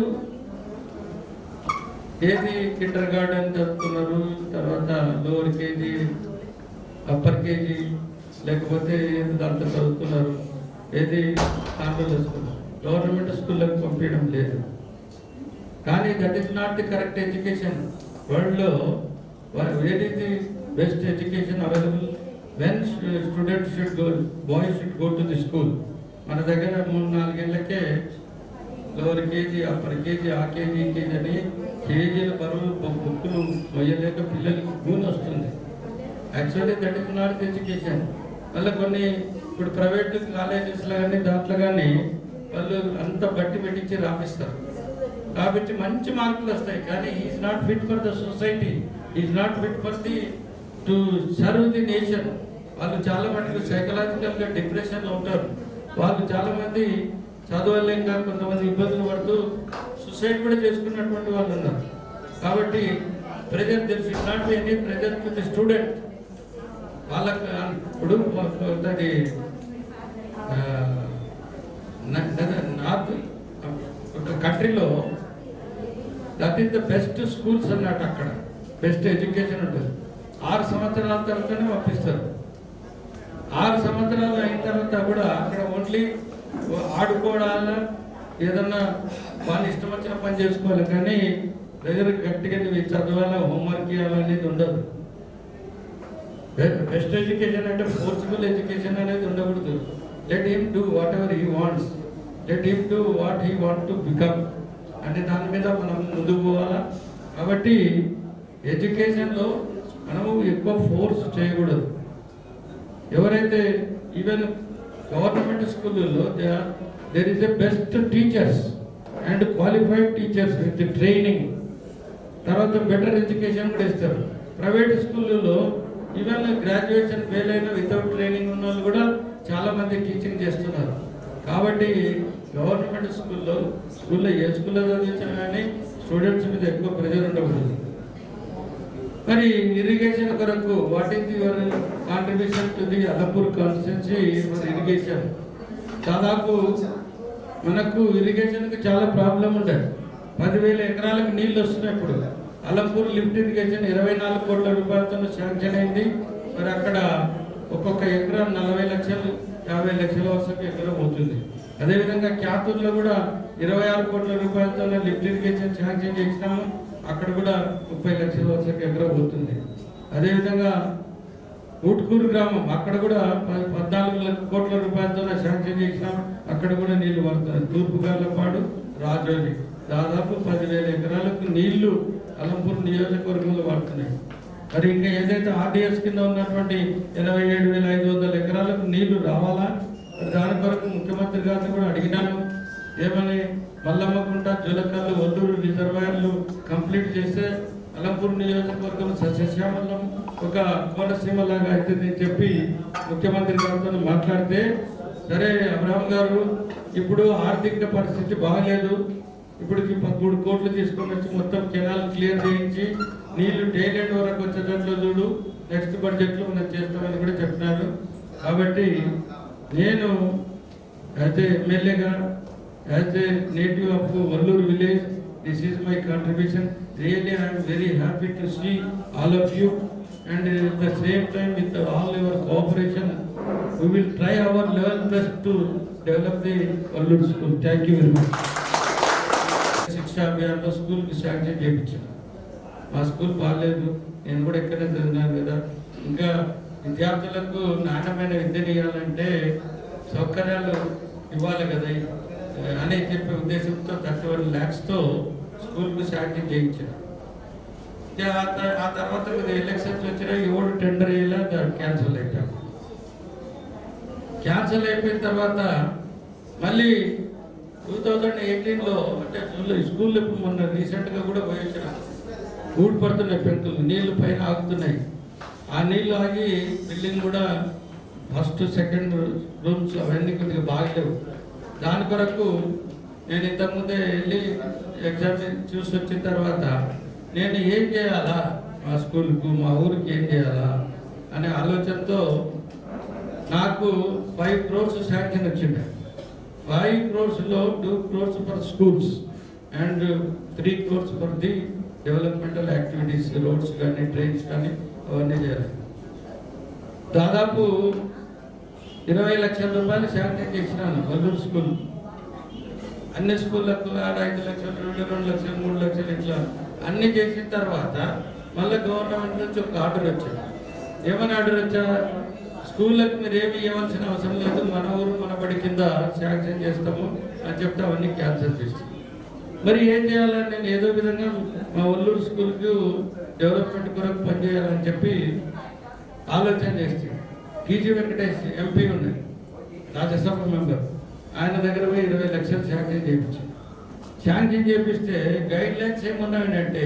ఏది కిండర్ గార్డెన్ చదువుతున్నారు తర్వాత లోవర్ కేజీ అప్పర్ కేజీ లేకపోతే ఏది దాంట్లో చదువుతున్నారు ఏది ఆంధ్రలో స్కూల్ గవర్నమెంట్ స్కూళ్ళకి పంపించడం లేదు కానీ that is not the correct education వరల్డ్లో where is the best education available when student should go boy should go to the school మన దగ్గర మూడు నాలుగేళ్లకే లోవర్ కేజీ అప్పర్ కేజీ ఆ కేజీ ఈ కేజీ అని కేజీల బరువులు బు- బుక్కులు మొయ్యలేక పిల్లలకి గూని వస్తుంది actually that is not education మళ్ళీ కొన్ని ఇప్పుడు ప్రైవేట్ కాలేజెస్లో కానీ దాంట్లో కానీ వాళ్ళు అంత బట్టి పెట్టించి రాపిస్తారు కాబట్టి మంచి మార్కులు వస్తాయి కానీ is not fit for the society is not fit for the to serve the nation వాళ్ళు చాలా మటుకు సైకలాజికల్గా డిప్రెషన్లో ఉంటారు వాళ్ళు చాలా మంది చదవలేక కొంతమంది ఇబ్బందులు పడుతూ సుసైడ్ కూడా చేసుకున్నటువంటి వాళ్ళు ఉన్నారు కాబట్టి pressure there should not be any pressure to the student వాళ్ళకి ఇప్పుడు అది నార్త్ ఒక కంట్రీలో that is the best schools అన్నట్టు అక్కడ బెస్ట్ ఎడ్యుకేషన్ ఉంటుంది ఆరు సంవత్సరాల తర్వాతనే పంపిస్తారు ఆరు సంవత్సరాలు అయిన తర్వాత కూడా అక్కడ ఓన్లీ ఆడుకోవడాల ఏదన్నా వాళ్ళ ఇష్టం వచ్చిన పని చేసుకోవాలి కానీ ప్రజలు గట్టిగా నువ్వు చదవాలా హోంవర్క్ చేయాలనేది ఉండదు బెస్ట్ ఎడ్యుకేషన్ అంటే ఫోర్స్ఫుల్ ఎడ్యుకేషన్ అనేది ఉండకూడదు let him do whatever he wants let him do what he want to become అంటే దాని మీద మనం ముందుకు పోవాలా కాబట్టి ఎడ్యుకేషన్లో మనము ఎక్కువ ఫోర్స్ చేయకూడదు ఎవరైతే ఈవెన్ గవర్నమెంట్ స్కూళ్ళల్లో there is a best teachers and qualified teachers with training తర్వాత బెటర్ ఎడ్యుకేషన్ కూడా ఇస్తారు ప్రైవేట్ స్కూళ్ళలో ఈవెన్ గ్రాడ్యుయేషన్ ఫెయిల్ అయిన వితౌట్ ట్రైనింగ్ ఉన్న వాళ్ళు కూడా చాలా మంది టీచింగ్ చేస్తున్నారు కాబట్టి గవర్నమెంట్ స్కూల్లో స్కూల్లో ఏ స్కూల్లో చదివించినా కానీ స్టూడెంట్స్ మీద ఎక్కువ ప్రెజర్ ఉండకూడదు మరి ఇరిగేషన్ కొరకు what is your contribution to the Alampur constituency for irrigation దాదాపు మనకు ఇరిగేషన్కి చాలా ప్రాబ్లం ఉండదు పదివేల ఎకరాలకు నీళ్లు వస్తున్నాయి ఇప్పుడు అలంపూర్ లిఫ్ట్ ఇరిగేషన్ ఇరవై నాలుగు కోట్ల రూపాయలతో శాంక్షన్ అయింది మరి అక్కడ ఒక్కొక్క ఎకరా నలభై లక్షలు యాభై లక్షల వరకు ఎకరం అవుతుంది అదేవిధంగా క్యాతూర్లో కూడా ఇరవై ఆరు కోట్ల రూపాయలతో లిఫ్ట్ ఇరిగేషన్ శాంక్షన్ చేసినాము అక్కడ కూడా ముప్పై లక్షల వరకు ఎకరం అవుతుంది అదేవిధంగా ఊట్కూరు గ్రామం అక్కడ కూడా ప- పద్నాలుగు లక్ష- కోట్ల రూపాయలతో శాంక్షన్ చేసినాం అక్కడ కూడా నీళ్లు పడుతున్నాయి తూర్పు గల్లపాడు రాజోలి దాదాపు పదివేల ఎకరాలకు నీళ్లు అలంపూర్ నియోజకవర్గంలో పడుతున్నాయి మరి ఇంకా ఏదైతే ఆర్డీఎస్ కింద ఉన్నటువంటి ఎనభై ఏడు వేల ఐదు వందల ఎకరాలకు నీళ్లు రావాలా మరి దాని కొరకు ముఖ్యమంత్రి గారిని కూడా అడిగినాను ఏమని మల్లమ్మకుంట జులకల్లు ఒల్లూరు రిజర్వాయర్లు కంప్లీట్ చేస్తే అలంపూర్ నియోజకవర్గం సస్యశ్యామలం ఒక కోనసీమ లాగా అవుతుందని చెప్పి ముఖ్యమంత్రి గారితో మాట్లాడితే సరే అబ్రహం గారు ఇప్పుడు ఆర్థిక పరిస్థితి బాగలేదు ఇప్పటికి పదమూడు కోట్లు తీసుకొని వచ్చి మొత్తం కెనాల్ క్లియర్ చేయించి నీళ్లు టైలెంట్ వరకు వచ్చేటట్లు చూడు నెక్స్ట్ బడ్జెట్లో మనం చేస్తామని కూడా చెప్పినారు కాబట్టి నేను యాజ్ ఏ ఎమ్మెల్యేగా as a native of Valluru village this is my contribution really I'm very happy to see all of you and at the same time with all your cooperation we will try our level best to develop the Valluru school thank you very much శిక్షా అభియాన్లో స్కూల్కి sanction చేయించాను మా school బాగాలేదు నేను కూడా ఇక్కడే చదివినాను కదా ఇంకా విద్యార్థులకు నాణ్యమైన విద్యను ఇవ్వాలంటే సౌకర్యాలు ఇవ్వాలి కదా అని చెప్పే ఉద్దేశంతో థర్టీ వన్ ల్యాక్స్తో స్కూల్కి శాంక్షన్ చేయించాను ఇక ఆ త- ఆ తర్వాత కొద్దిగా ఎలక్షన్స్ వచ్చినా ఎవడు టెండర్ వేయాల క్యాన్సిల్ అయిపోయాం క్యాన్సిల్ అయిపోయిన తర్వాత మళ్ళీ టూ థౌజండ్ ఎయిటీన్లో అంటే స్కూల్లో స్కూల్లో ఇప్పుడు మొన్న రీసెంట్గా కూడా పోయి వచ్చిన ఊడి పడుతున్నాయి పెంకులు నీళ్లు పైన ఆగుతున్నాయి ఆ నీళ్లు ఆగి బిల్డింగ్ కూడా ఫస్ట్ సెకండ్ రూమ్స్ అవన్నీ కొద్దిగా బాగలేవు దాని కొరకు నేను ఇంతకుముందే వెళ్ళి ఎగ్జామ్ చూసి వచ్చిన తర్వాత నేను ఏం చేయాలా మా స్కూల్కు మా ఊరికి ఏం చేయాలా అనే ఆలోచనతో నాకు ఫైవ్ క్రోర్స్ శాంక్షన్ వచ్చింది ఫైవ్ క్రోర్స్లో two crores for schools and three crores for the developmental activities roads కానీ ట్రైన్స్ కానీ అవన్నీ చేయాలి దాదాపు ఇరవై లక్షల రూపాయలు శాంక్షన్ చేసినాను వల్లూరు స్కూల్ అన్ని స్కూళ్ళకు ఆడ ఐదు లక్షలు రెండు రెండు లక్షలు మూడు లక్షలు ఇట్లా అన్ని చేసిన తర్వాత మళ్ళీ గవర్నమెంట్ నుంచి ఒక ఆర్డర్ వచ్చింది ఏమని ఆర్డర్ వచ్చా స్కూళ్ళకి మీరు ఏమి ఇవ్వాల్సిన అవసరం లేదు మన ఊరు మన బడి కింద శాంక్షన్ చేస్తాము అని చెప్తే అవన్నీ క్యాన్సిల్ చేస్తాం మరి ఏం చేయాలని నేను ఏదో విధంగా మా ఒల్లూరు స్కూల్కి డెవలప్మెంట్ కొరకు పనిచేయాలని చెప్పి ఆలోచన చేస్తే టీజీ వెంకటేష్ ఎంపీ ఉన్నాయి రాజ్యసభ మెంబర్ ఆయన దగ్గర పోయి ఇరవై లక్షలు శాంక్షన్ చేయించాం శాంక్షన్ చేపిస్తే గైడ్ లైన్స్ ఏమున్నాయంటే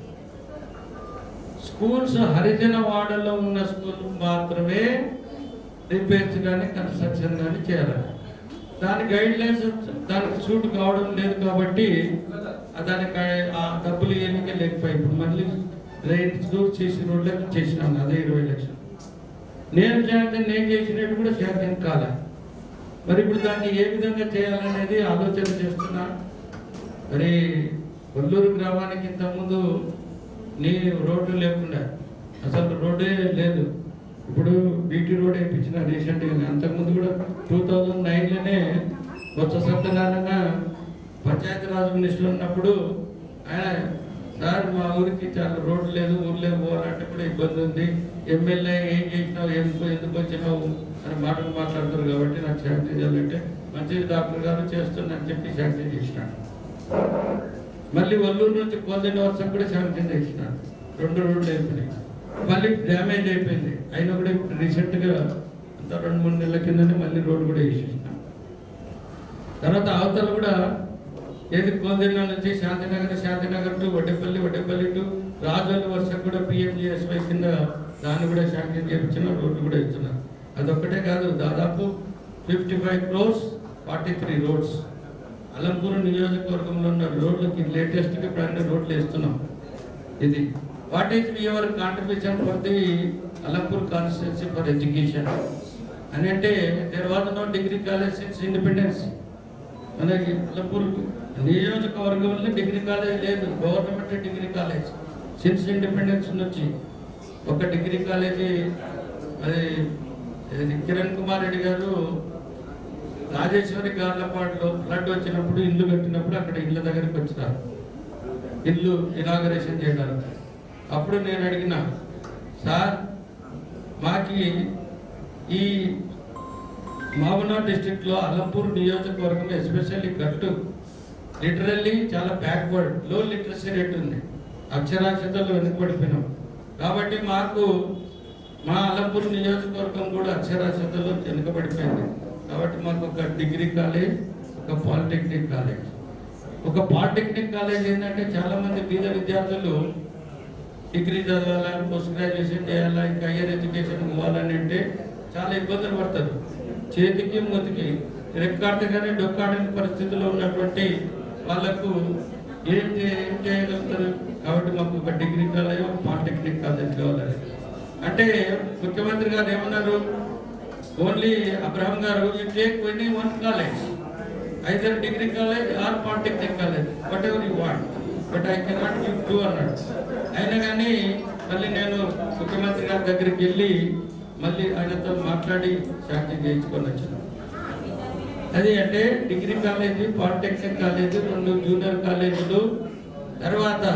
స్కూల్స్ హరిజన వాడలో ఉన్న స్కూల్ మాత్రమే రిపేర్స్ కానీ కన్స్ట్రక్షన్ కానీ చేయాలి దాని గైడ్ లైన్స్ దానికి సూట్ కావడం లేదు కాబట్టి ఆ దానికి ఆ డబ్బులు ఏమికే లేకపోయి ఇప్పుడు మళ్ళీ రైట్స్ చేసి రోడ్లకు చేసినాను అదే ఇరవై లక్షలు నేను శాంక్షన్ నేను చేసినట్టు కూడా శాంక్షన్ కాలే మరి ఇప్పుడు దాన్ని ఏ విధంగా చేయాలనేది ఆలోచన చేస్తున్నా మరి కొల్లూరు గ్రామానికి ఇంతకుముందు నీ రోడ్డు లేకుండా అసలు రోడ్డే లేదు ఇప్పుడు బీటీ రోడ్ వేయించిన రీసెంట్గా అంతకుముందు కూడా టూ థౌజండ్ నైన్లోనే కొత్త సత్యనారాయణ పంచాయతీరాజ్ మినిస్టర్ ఉన్నప్పుడు ఆయన సార్ మా ఊరికి చాలా రోడ్డు లేదు ఊర్లో పోవాలంటే కూడా ఇబ్బంది ఉంది ఎమ్మెల్యే ఏం చేసినావు ఏం ఎందుకు వచ్చినావు అని మాటలు మాట్లాడతారు కాబట్టి నాకు శాంక్షన్ చేయాలంటే మంచిది డాక్టర్ గారు చేస్తుందని చెప్పి శాంక్షన్ చేసినాడు మళ్ళీ వల్లూరు నుంచి కోల్దెండ వర్షం కూడా శాంక్షన్ చేసినాడు రెండు రోడ్లు అయిపోయినాయి మళ్ళీ డ్యామేజ్ అయిపోయింది అయినా కూడా ఇప్పుడు రీసెంట్గా అంత రెండు మూడు నెలల కిందనే మళ్ళీ రోడ్డు కూడా వేసేసినాం తర్వాత అవతల కూడా ఏది కోల్దిన్న నుంచి శాంతినగర్ శాంతినగర్ టు వడ్డేపల్లి వడ్డేపల్లి టు రాజోలి వర్షం కూడా పిఎంజిఎస్వై కింద దాన్ని కూడా శాంక్షన్ చేయించిన రోడ్లు కూడా ఇస్తున్నారు అదొక్కటే కాదు దాదాపు fifty five crores forty three roads Alampur నియోజకవర్గంలో ఉన్న రోడ్లకి లేటెస్ట్గా ఇప్పుడు అన్ని రోడ్లు వేస్తున్నాం ఇది what is your contribution for the Alampur constituency for education అని అంటే there was no degree college since independence మనకి అల్లపూర్ నియోజకవర్గంలో డిగ్రీ కాలేజ్ లేదు government degree college since independence నుంచి ఒక డిగ్రీ కాలేజీ అది ఇది కిరణ్ కుమార్ రెడ్డి గారు రాజేశ్వరి గార్లపాడులో ఫ్లడ్ వచ్చినప్పుడు ఇల్లు కట్టినప్పుడు అక్కడ ఇళ్ళ దగ్గరికి వచ్చినారు ఇల్లు ఇనాగరేషన్ చేయడానికి అప్పుడు నేను అడిగిన సార్ మాకి ఈ మహబూబ్నగర్ డిస్ట్రిక్ట్లో అల్లంపూర్ నియోజకవర్గం ఎస్పెషల్లీ గట్టు లిటరల్లీ చాలా బ్యాక్వర్డ్ లో లిటరసీ రేట్ ఉంది అక్షరాస్యతలో వెనుకబడిపోయినాం కాబట్టి మాకు మా అల్లంపూర్ నియోజకవర్గం కూడా అక్షరాస్యతలో వెనుకబడిపోయింది కాబట్టి మాకు ఒక డిగ్రీ కాలేజ్ ఒక పాలిటెక్నిక్ కాలేజ్ ఒక పాలిటెక్నిక్ కాలేజ్ ఏంటంటే చాలా మంది బీద విద్యార్థులు డిగ్రీ చదవాలా పోస్ట్ గ్రాడ్యుయేషన్ చేయాలా ఇంకా హయ్యర్ ఎడ్యుకేషన్ పోవాలని అంటే చాలా ఇబ్బందులు పడతారు చేతికి మూతికి రెక్కాడితే కానీ డొక్కాడని పరిస్థితిలో ఉన్నటువంటి వాళ్ళకు ఏం చే- ఏం చేయగలుగుతారు కాబట్టి మాకు ఒక డిగ్రీ కాలేజ్ ఒక పాలిటెక్నిక్ కాలేజ్ కావాలని అంటే ముఖ్యమంత్రి గారు ఏమన్నారు ఓన్లీ అబ్రహం గారు you take any one college either degree college or polytechnic college whatever you want but I cannot give two అన్నాడు అయినా కానీ మళ్ళీ నేను ముఖ్యమంత్రి గారి దగ్గరికి వెళ్ళి మళ్ళీ ఆయనతో మాట్లాడి శాంతి చేయించుకొని వచ్చాను అది అంటే డిగ్రీ కాలేజీ పాలిటెక్నిక్ కాలేజీ రెండు జూనియర్ కాలేజీలు తర్వాత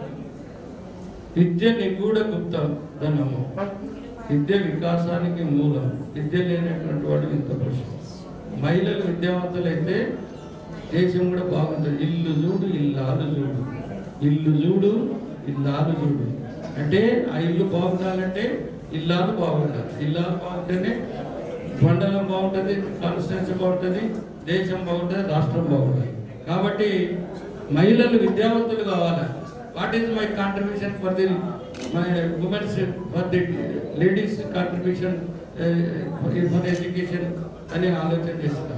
విద్య నిగూఢ గుప్తధనము విద్య వికాసానికి మూలం విద్య లేనటువంటి వాడు ఇంత కృషి మహిళలు విద్యావంతులైతే దేశం కూడా బాగుంటుంది ఇల్లు చూడు ఇల్లాలు చూడు ఇల్లు చూడు ఇల్లాలు చూడు అంటే ఆ ఇల్లు బాగుండాలంటే ఇల్లాలు బాగుండాలి ఇల్లాలు బాగుంటేనే మండలం బాగుంటుంది కాన్స్టిట్యూన్సీ బాగుంటుంది దేశం బాగుంటుంది రాష్ట్రం బాగుంటుంది కాబట్టి మహిళలు విద్యావంతులు కావాలి what is my contribution for the my womens for the ladies contribution for education అని ఆలోచన చేస్తున్నారు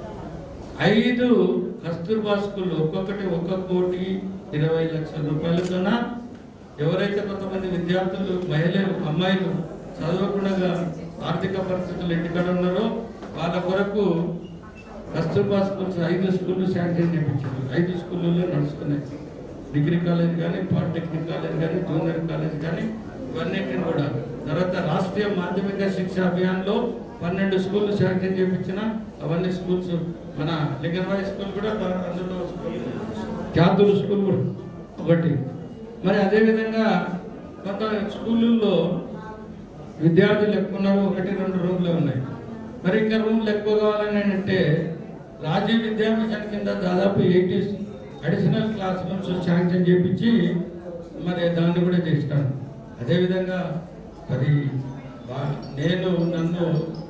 ఐదు కస్తూర్బా స్కూల్ ఒక్కొక్కటి ఒక్క కోటి ఇరవై లక్షల రూపాయలతోన ఎవరైతే కొంతమంది విద్యార్థులు మహిళలు అమ్మాయిలు చదవకుండా ఆర్థిక పరిస్థితులు ఇంటికాడ ఉన్నారో వాళ్ళ కొరకు కస్తూర్బా స్కూల్స్ ఐదు స్కూళ్ళు శాంక్షన్ చేయించారు ఐదు స్కూళ్ళలో నడుస్తున్నాయి డిగ్రీ కాలేజ్ కానీ పాలిటెక్నిక్ కాలేజ్ కానీ జూనియర్ కాలేజ్ కానీ ఇవన్నిటిని కూడా తర్వాత రాష్ట్రీయ మాధ్యమిక శిక్ష అభియాన్లో పన్నెండు స్కూళ్ళు శాంక్షన్ చేయించిన అవన్నీ స్కూల్స్ మన లింగన్వాయి స్కూల్ కూడా అందులో జాతుల స్కూల్ కూడా ఒకటి మరి అదేవిధంగా కొంత స్కూళ్ళల్లో విద్యార్థులు ఎక్కువ ఉన్నారు ఒకటి రెండు రూమ్లే ఉన్నాయి మరి ఇంకా రూమ్లు ఎక్కువ కావాలని అంటే రాజీవ్ విద్యా మిషన్ కింద దాదాపు eighty additional classrooms sanction చేపించి మరి దాన్ని కూడా చేస్తాను అదేవిధంగా మరి వా- నేను నన్ను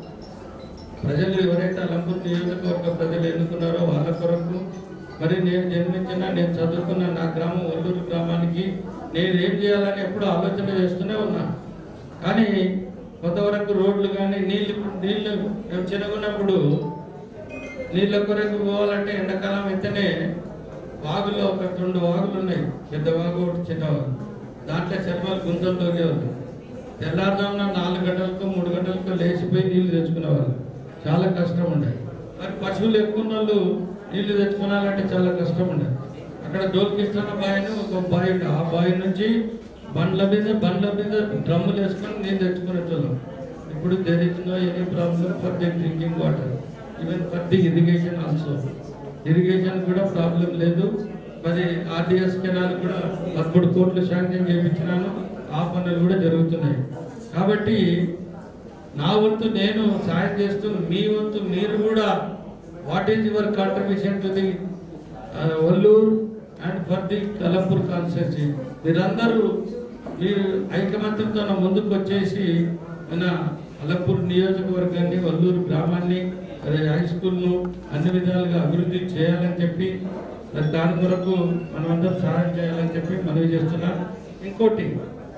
ప్రజలు ఎవరైతే అలంపూర్ నియోజకవర్గ ప్రజలు ఎన్నుకున్నారో వాళ్ళ కొరకు మరి నేను జన్మించిన నేను చదువుకున్న నా గ్రామం ఒల్లూరు గ్రామానికి నేను ఏం చేయాలని ఎప్పుడు ఆలోచన చేస్తూనే ఉన్నాను కానీ కొంతవరకు రోడ్లు కానీ నీళ్ళు నీళ్ళు మేము చిన్నగున్నప్పుడు నీళ్ళ కొరకు పోవాలంటే ఎండాకాలం అయితేనే వాగులో ఒక రెండు వాగులు ఉన్నాయి పెద్ద వాగు ఒకటి చిన్న వాగు దాంట్లో శర్మలు గుంతలు తోగేవాళ్ళు తెల్లారుజామున నాలుగు గంటలకు మూడు గంటలకు లేచిపోయి నీళ్లు తెచ్చుకునేవాళ్ళు చాలా కష్టం ఉండేది మరి పశువులు ఎక్కువ ఉన్న వాళ్ళు నీళ్లు తెచ్చుకోవాలంటే చాలా కష్టం ఉండేది అక్కడ డోల్కిస్తున్న బావిని ఒక బావి ఉండే. ఆ బావి నుంచి బండ్ల మీద బండ్ల మీద డ్రమ్ములు వేసుకొని నీళ్ళు తెచ్చుకునేటోళ్ళం ఇప్పుడు there is no any problem for the drinking water even for the irrigation also irrigation కూడా ప్రాబ్లం లేదు మరి ఆర్డిఎస్ కెనాల్ కూడా పదమూడు కోట్లు శాంక్షన్ చేయించినాను ఆ పనులు కూడా జరుగుతున్నాయి కాబట్టి నా వంతు నేను సాయం చేస్తూ మీ వంతు మీరు కూడా what is your contribution to the Olluru and for the Kalampur constituency మీరందరూ మీరు ఐకమత్యంతో నా ముందుకు వచ్చేసి మన అలంపూర్ నియోజకవర్గాన్ని వల్లూరు గ్రామాన్ని అదే హై స్కూల్ను అన్ని విధాలుగా అభివృద్ధి చేయాలని చెప్పి మరి దాని కొరకు మనమందరం సహాయం చేయాలని చెప్పి మనవి చేస్తున్నాం ఇంకోటి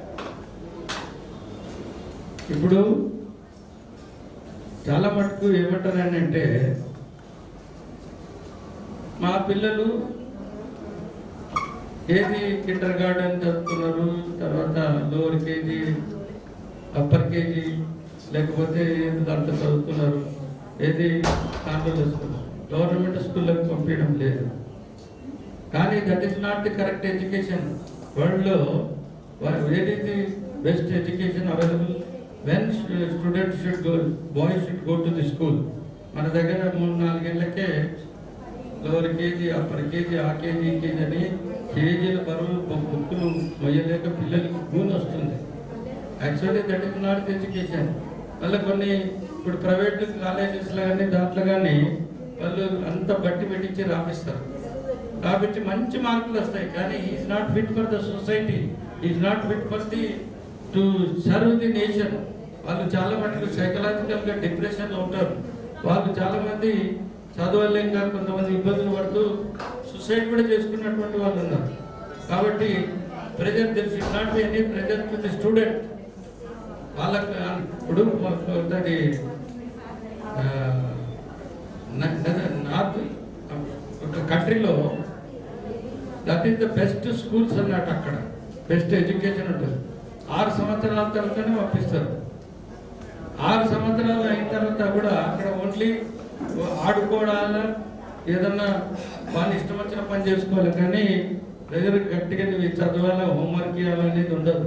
ఇప్పుడు చాలా మటుకు ఏమంటారని అంటే మా పిల్లలు ఏది కిండర్ గార్డెన్ చదువుతున్నారు తర్వాత లోవర్ కేజీ అప్పర్ కేజీ లేకపోతే ఏది దాంట్లో చదువుతున్నారు ఏది కాంట్రోల్ చేసుకున్నారు గవర్నమెంట్ స్కూళ్ళకి పంపించడం లేదు కానీ that is not the correct education వరల్డ్లో where is the best education available when student should go boys should go to the school మన దగ్గర మూడు నాలుగేళ్లకే లోవర్ కేజీ అప్పర్ కేజీ ఆ కేజీ ఈ కేజీ అని కేజీల బరువులు బు- బుక్కులు మొయ్యలేక పిల్లలకి గూని వస్తుంది actually that is not education మళ్ళీ కొన్ని ఇప్పుడు ప్రైవేట్ కాలేజెస్లో కానీ దాంట్లో కానీ వాళ్ళు అంత బట్టి పెట్టించి రాపిస్తారు కాబట్టి మంచి మార్కులు వస్తాయి కానీ is not fit for the society is not fit for the to serve the nation వాళ్ళు చాలా మటుకు సైకలాజికల్గా డిప్రెషన్లో ఉంటారు వాళ్ళు చాలా మంది చదవలేక కొంతమంది ఇబ్బందులు పడుతూ సుసైడ్ కూడా చేసుకున్నటువంటి వాళ్ళు ఉన్నారు కాబట్టి present this is not be any present to the student వాళ్ళకి ఇప్పుడు అది నార్త్ ఒక కంట్రీలో that is the best schools అన్నట్టు అక్కడ బెస్ట్ ఎడ్యుకేషన్ ఉంటుంది ఆరు సంవత్సరాల తర్వాతనే పంపిస్తారు ఆరు సంవత్సరాలు అయిన తర్వాత కూడా అక్కడ ఓన్లీ ఆడుకోవడాల ఏదన్నా వాళ్ళ ఇష్టం వచ్చిన పని చేసుకోవాలి కానీ ప్రజలు గట్టిగా నువ్వు చదవాలా హోంవర్క్ చేయాలనేది ఉండదు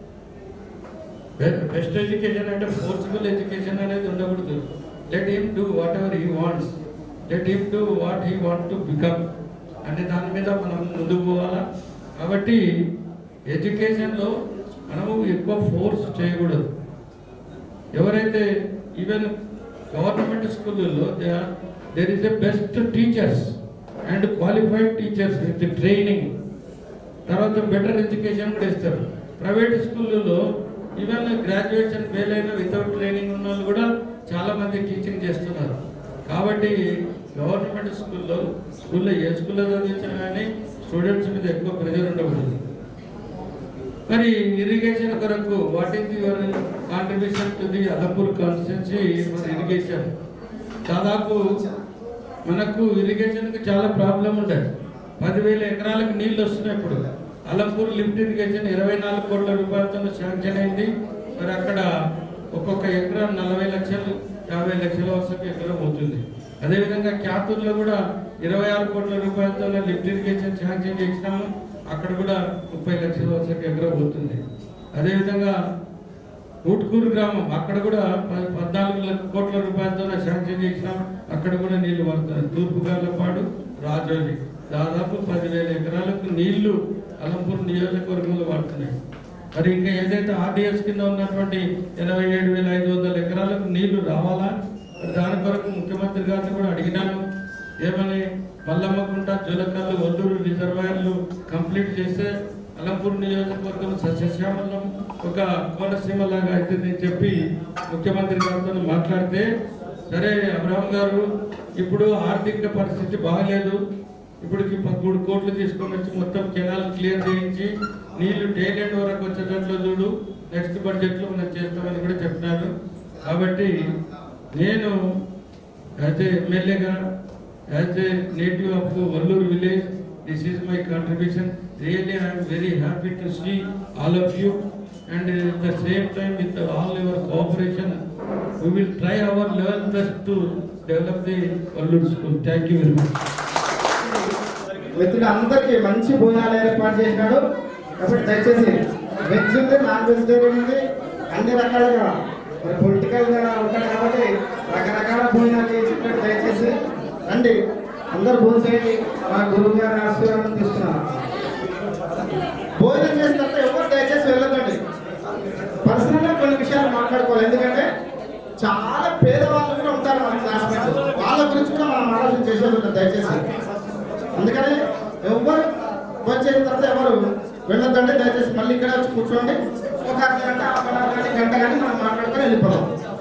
బెస్ట్ ఎడ్యుకేషన్ అంటే ఫోర్స్ఫుల్ ఎడ్యుకేషన్ అనేది ఉండకూడదు let him do whatever he wants let him do what he want to become అంటే దాని మీద మనం ముందుకు పోవాలా కాబట్టి ఎడ్యుకేషన్లో మనము ఎక్కువ ఫోర్స్ చేయకూడదు ఎవరైతే ఈవెన్ గవర్నమెంట్ స్కూళ్ళల్లో there is a best teachers and qualified teachers with training తర్వాత బెటర్ ఎడ్యుకేషన్ కూడా ఇస్తారు ప్రైవేట్ స్కూళ్ళలో ఈవెన్ గ్రాడ్యుయేషన్ ఫెయిల్ అయిన వితౌట్ ట్రైనింగ్ ఉన్న వాళ్ళు కూడా చాలా మంది టీచింగ్ చేస్తున్నారు కాబట్టి గవర్నమెంట్ స్కూల్లో స్కూల్లో ఏ స్కూల్లో చదివించినా కానీ స్టూడెంట్స్ మీద ఎక్కువ ప్రెజర్ ఉండకూడదు మరి ఇరిగేషన్ కొరకు what is your contribution to the Alampur constituency for irrigation దాదాపు మనకు ఇరిగేషన్కి చాలా ప్రాబ్లం ఉండదు పదివేల ఎకరాలకు నీళ్లు వస్తున్నాయి ఇప్పుడు అలంపూర్ లిఫ్ట్ ఇరిగేషన్ ఇరవై నాలుగు కోట్ల రూపాయలతో శాంక్షన్ అయింది మరి అక్కడ ఒక్కొక్క ఎకరా నలభై లక్షలు యాభై లక్షల వరకు ఎకరం అవుతుంది అదేవిధంగా క్యాతూర్లో కూడా ఇరవై ఆరు కోట్ల రూపాయలతో లిఫ్ట్ ఇరిగేషన్ శాంక్షన్ చేసినాము అక్కడ కూడా ముప్పై లక్షల వరకు ఎకరం అవుతుంది అదేవిధంగా ఊట్కూరు గ్రామం అక్కడ కూడా ప- పద్నాలుగు లక్ష- కోట్ల రూపాయలతో శాంక్షన్ చేసినాం అక్కడ కూడా నీళ్లు పడుతున్నాయి తూర్పు గల్లపాడు రాజోలి దాదాపు పదివేల ఎకరాలకు నీళ్లు అలంపూర్ నియోజకవర్గంలో పడుతున్నాయి మరి ఇంకా ఏదైతే ఆర్డీఎస్ కింద ఉన్నటువంటి ఎనభై ఏడు వేల ఐదు వందల ఎకరాలకు నీళ్లు రావాలా మరి దాని కొరకు ముఖ్యమంత్రి గారిని కూడా అడిగినాను ఏమని మల్లమ్మకుంట జులకల్లు ఒల్లూరు రిజర్వాయర్లు కంప్లీట్ చేస్తే అలంపూర్ నియోజకవర్గం సస్యశ్యామలం ఒక కోనసీమ లాగా అవుతుందని చెప్పి ముఖ్యమంత్రి గారితో మాట్లాడితే సరే అబ్రహం గారు ఇప్పుడు ఆర్థిక పరిస్థితి బాగలేదు ఇప్పటికి పదమూడు కోట్లు తీసుకొని వచ్చి మొత్తం కెనాల్ క్లియర్ చేయించి నీళ్లు టైలెండ్ వరకు వచ్చేటట్లు చూడు నెక్స్ట్ బడ్జెట్లో మనం చేస్తామని కూడా చెప్పినారు కాబట్టి నేను యాజ్ ఏ ఎమ్మెల్యేగా as a native of Valluru village this is my contribution really I'm very happy to see all of you and at the same time with all your cooperation we will try our level best to develop the Vallur school. Thank you very much. మిత్రులు అందరికీ మంచి భోజనాలు ఏర్పాటు చేసినాడు కాబట్టి దయచేసి veg ఉంది non vegetarian ఉంది అన్ని రకాలుగా మరి పొలిటికల్ గా ఉంటాడు కాబట్టి రకరకాల భోజనాలు చేసినట్టు దయచేసి రండి అందరు భోజనం చేయండి మా గురువు గారి ఆశీర్వాదం తీసుకున్నారు భోజనం చేసిన తర్వాత ఎవరు దయచేసి వెళ్ళదండి పర్సనల్ గా కొన్ని విషయాలు మాట్లాడుకోవాలి ఎందుకంటే చాలా పేదవాళ్ళు కూడా ఉంటారు మన క్లాస్మేట్స్ వాళ్ళ గురించి కూడా మనం ఆలోచన చేసేది ఉంటుంది దయచేసి అందుకని ఎవరు వచ్చేసిన తర్వాత ఎవరు వెళ్ళొద్దండి దయచేసి మళ్ళీ ఇక్కడ వచ్చి కూర్చోండి ఒక అర్ధ గంట హాఫ్ అన్ అవర్ కానీ గంట కానీ మనం మాట్లాడుకొని వెళ్ళిపోదాం